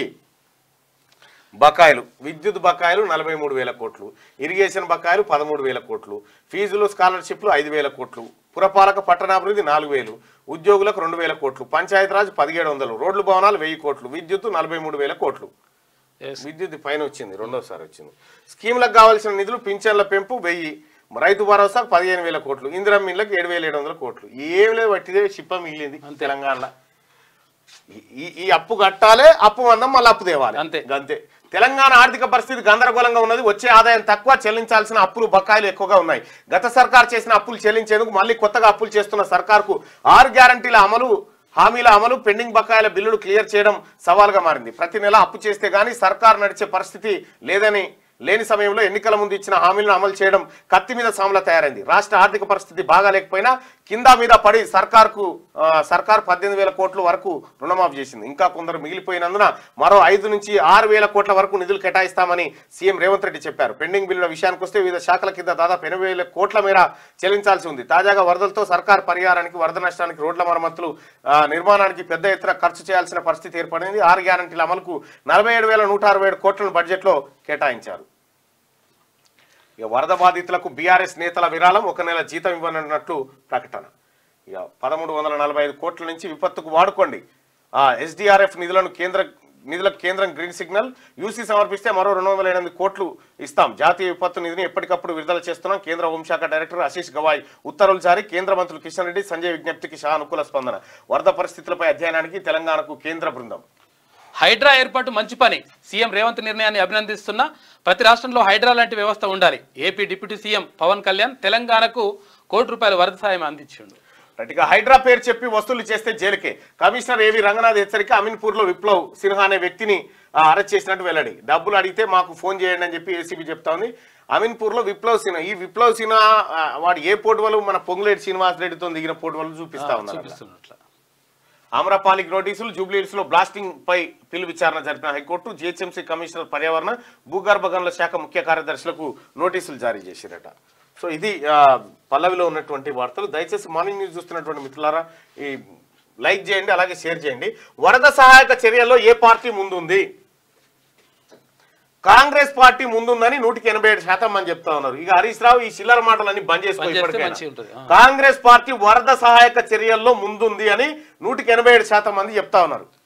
బకాయిలు విద్యుత్ బకాయిలు నలభై మూడు వేల కోట్లు ఇరిగేషన్ బకాయిలు పదమూడు వేల కోట్లు ఫీజులు స్కాలర్షిప్లు ఐదు వేల కోట్లు పురపాలక పట్టణాభివృద్ధి నాలుగు వేలు ఉద్యోగులకు రెండు వేల కోట్లు పంచాయతీరాజ్ పదిహేడు వందలు రోడ్లు భవనాలు వెయ్యి కోట్లు విద్యుత్ నలభై మూడు వేల కోట్లు Yes. విద్యుత్ పైన వచ్చింది రెండోసారి వచ్చింది స్కీమ్లకు కావాల్సిన నిధులు పింఛన్ల పెంపు వెయ్యి రైతు భరోసా పదిహేను వేల కోట్లు ఇందిరా మిల్లకు ఏడు వేల ఏడు వందల కోట్లు ఏం లేదు వట్టిదే చిప్ప మిగిలింది తెలంగాణలో ఈ- ఈ- ఈ అప్పు కట్టాలి అప్పు మందం మళ్ళీ అప్పు తేవాలి అంతే. అంతే తెలంగాణ ఆర్థిక పరిస్థితి గందరగోళంగా ఉన్నది వచ్చే ఆదాయం తక్కువ చెల్లించాల్సిన అప్పులు బకాయిలు ఎక్కువగా ఉన్నాయి గత సర్కార్ చేసిన అప్పులు చెల్లించేందుకు మళ్ళీ కొత్తగా అప్పులు చేస్తున్న సర్కార్కు ఆరు గ్యారంటీల అమలు హామీల అమలు పెండింగ్ బకాయిల బిల్లులు క్లియర్ చేయడం సవాల్గా మారింది ప్రతి నెల అప్పు చేస్తే గానీ సర్కార్ నడిచే పరిస్థితి లేదని లేని సమయంలో ఎన్నికల ముందు ఇచ్చిన హామీలను అమలు చేయడం కత్తి మీద సాముల తయారైంది రాష్ట్ర ఆర్థిక పరిస్థితి బాగా లేకపోయినా కింద మీద పడి సర్కార్కు ఆ, సర్కార్ పద్దెనిమిది వేల కోట్ల వరకు రుణమాఫీ చేసింది ఇంకా కొందరు మిగిలిపోయినందున మరో ఐదు నుంచి ఆరు వేల కోట్ల వరకు నిధులు కేటాయిస్తామని సీఎం రేవంత్ రెడ్డి చెప్పారు పెండింగ్ బిల్లుల విషయానికి వస్తే వివిధ శాఖల కింద దాదాపు ఎనభై వేల కోట్ల మేర చెల్లించాల్సి ఉంది తాజాగా వరదలతో సర్కార్ పరిహారానికి వరద నష్టానికి రోడ్ల మరమ్మతులు ఆ, నిర్మాణానికి పెద్ద ఎత్తున ఖర్చు చేయాల్సిన పరిస్థితి ఏర్పడింది ఆరు గ్యారంటీల అమలుకు నలభై ఏడు వేల నూట అరవై ఏడు కోట్లను బడ్జెట్లో కేటాయించారు ఇక వరద బాధితులకు బీఆర్ఎస్ నేతల విరాళం ఒక నెల జీతం ఇవ్వనున్నట్లు ప్రకటన ఇక పదమూడు వందల నలభై ఐదు కోట్ల నుంచి విపత్తుకు వాడుకోండి ఆ ఎస్డిఆర్ఎఫ్ నిధులను కేంద్ర నిధులకు కేంద్రం గ్రీన్ సిగ్నల్ యూసీ సమర్పిస్తే మరో రెండు వందల ఎనిమిది కోట్లు ఇస్తాం జాతీయ విపత్తు నిధిని ఎప్పటికప్పుడు విడుదల చేస్తున్నాం కేంద్ర హోంశాఖ డైరెక్టర్ ఆశీష్ గవాయ్ ఉత్తర్వులు జారీ కేంద్ర మంత్రులు కిషన్ రెడ్డి సంజయ్ విజ్ఞప్తికి షా అనుకూల స్పందన వరద పరిస్థితులపై అధ్యయనానికి తెలంగాణకు కేంద్ర బృందం హైడ్రా ఏర్పాటు మంచి పని సీఎం రేవంత్ నిర్ణయాన్ని అభినందిస్తున్నా ప్రతి రాష్ట్రంలో హైడ్రా లాంటి వ్యవస్థ ఉండాలి AP deputy CM Pavan Kalyan తెలంగాణకు కోటి రూపాయల వరద సాయం అందించిండు ఇక హైడ్రా పేరు చెప్పి వసూలు చేస్తే జైలుకే కమిషనర్ ఏవి రంగనాథ్ హెచ్చరిక అమీన్పూర్ లో విప్లవ్ సిన్హా అనే వ్యక్తిని ఆ, అరెస్ట్ చేసినట్టు వెల్లడి డబ్బులు అడిగితే మాకు ఫోన్ చేయండి అని చెప్పి ఏసీబీ చెప్తా ఉంది అమీన్పూర్ లో విప్లవ్ సిన్హా ఈ విప్లవ్ సిన్హా ఆ, వాడు ఏ పోటువలు మన పొంగులేటి శ్రీనివాస్ రెడ్డితో దిగిన పోటువలు చూపిస్తా ఉన్నారు అట్లా. చూపిస్తున్నట్ల ఆమ్రపాలిక్ నోటీసులు జూబ్లీహిల్స్ లో బ్లాస్టింగ్ పై పిలు విచారణ జరిపిన హైకోర్టు జిహెచ్ఎంసీ కమిషనర్ పర్యావరణ భూగర్భ గనుల శాఖ ముఖ్య కార్యదర్శులకు నోటీసులు జారీ చేసిరట సో ఇది ఆ, పల్లవిలో ఉన్నటువంటి వార్తలు దయచేసి మార్నింగ్ న్యూస్ చూస్తున్నటువంటి మిత్రులారా ఈ లైక్ చేయండి అలాగే షేర్ చేయండి వరద సహాయక చర్యల్లో ఏ పార్టీ ముందుంది కాంగ్రెస్ పార్టీ ముందుందని నూటికి ఎనభై ఏడు శాతం అని చెప్తా ఉన్నారు ఇక హరీష్ రావు ఈ చిల్లర మాటలన్నీ బంద్ చేసుకో బంద్ చేస్తే ఇప్పటికైనా. మంచిగా ఉంటుంది. ఆ. కాంగ్రెస్ పార్టీ వరద సహాయక చర్యల్లో ముందుంది అని నూటికి ఎనభై ఏడు శాతం మంది చెప్తా ఉన్నారు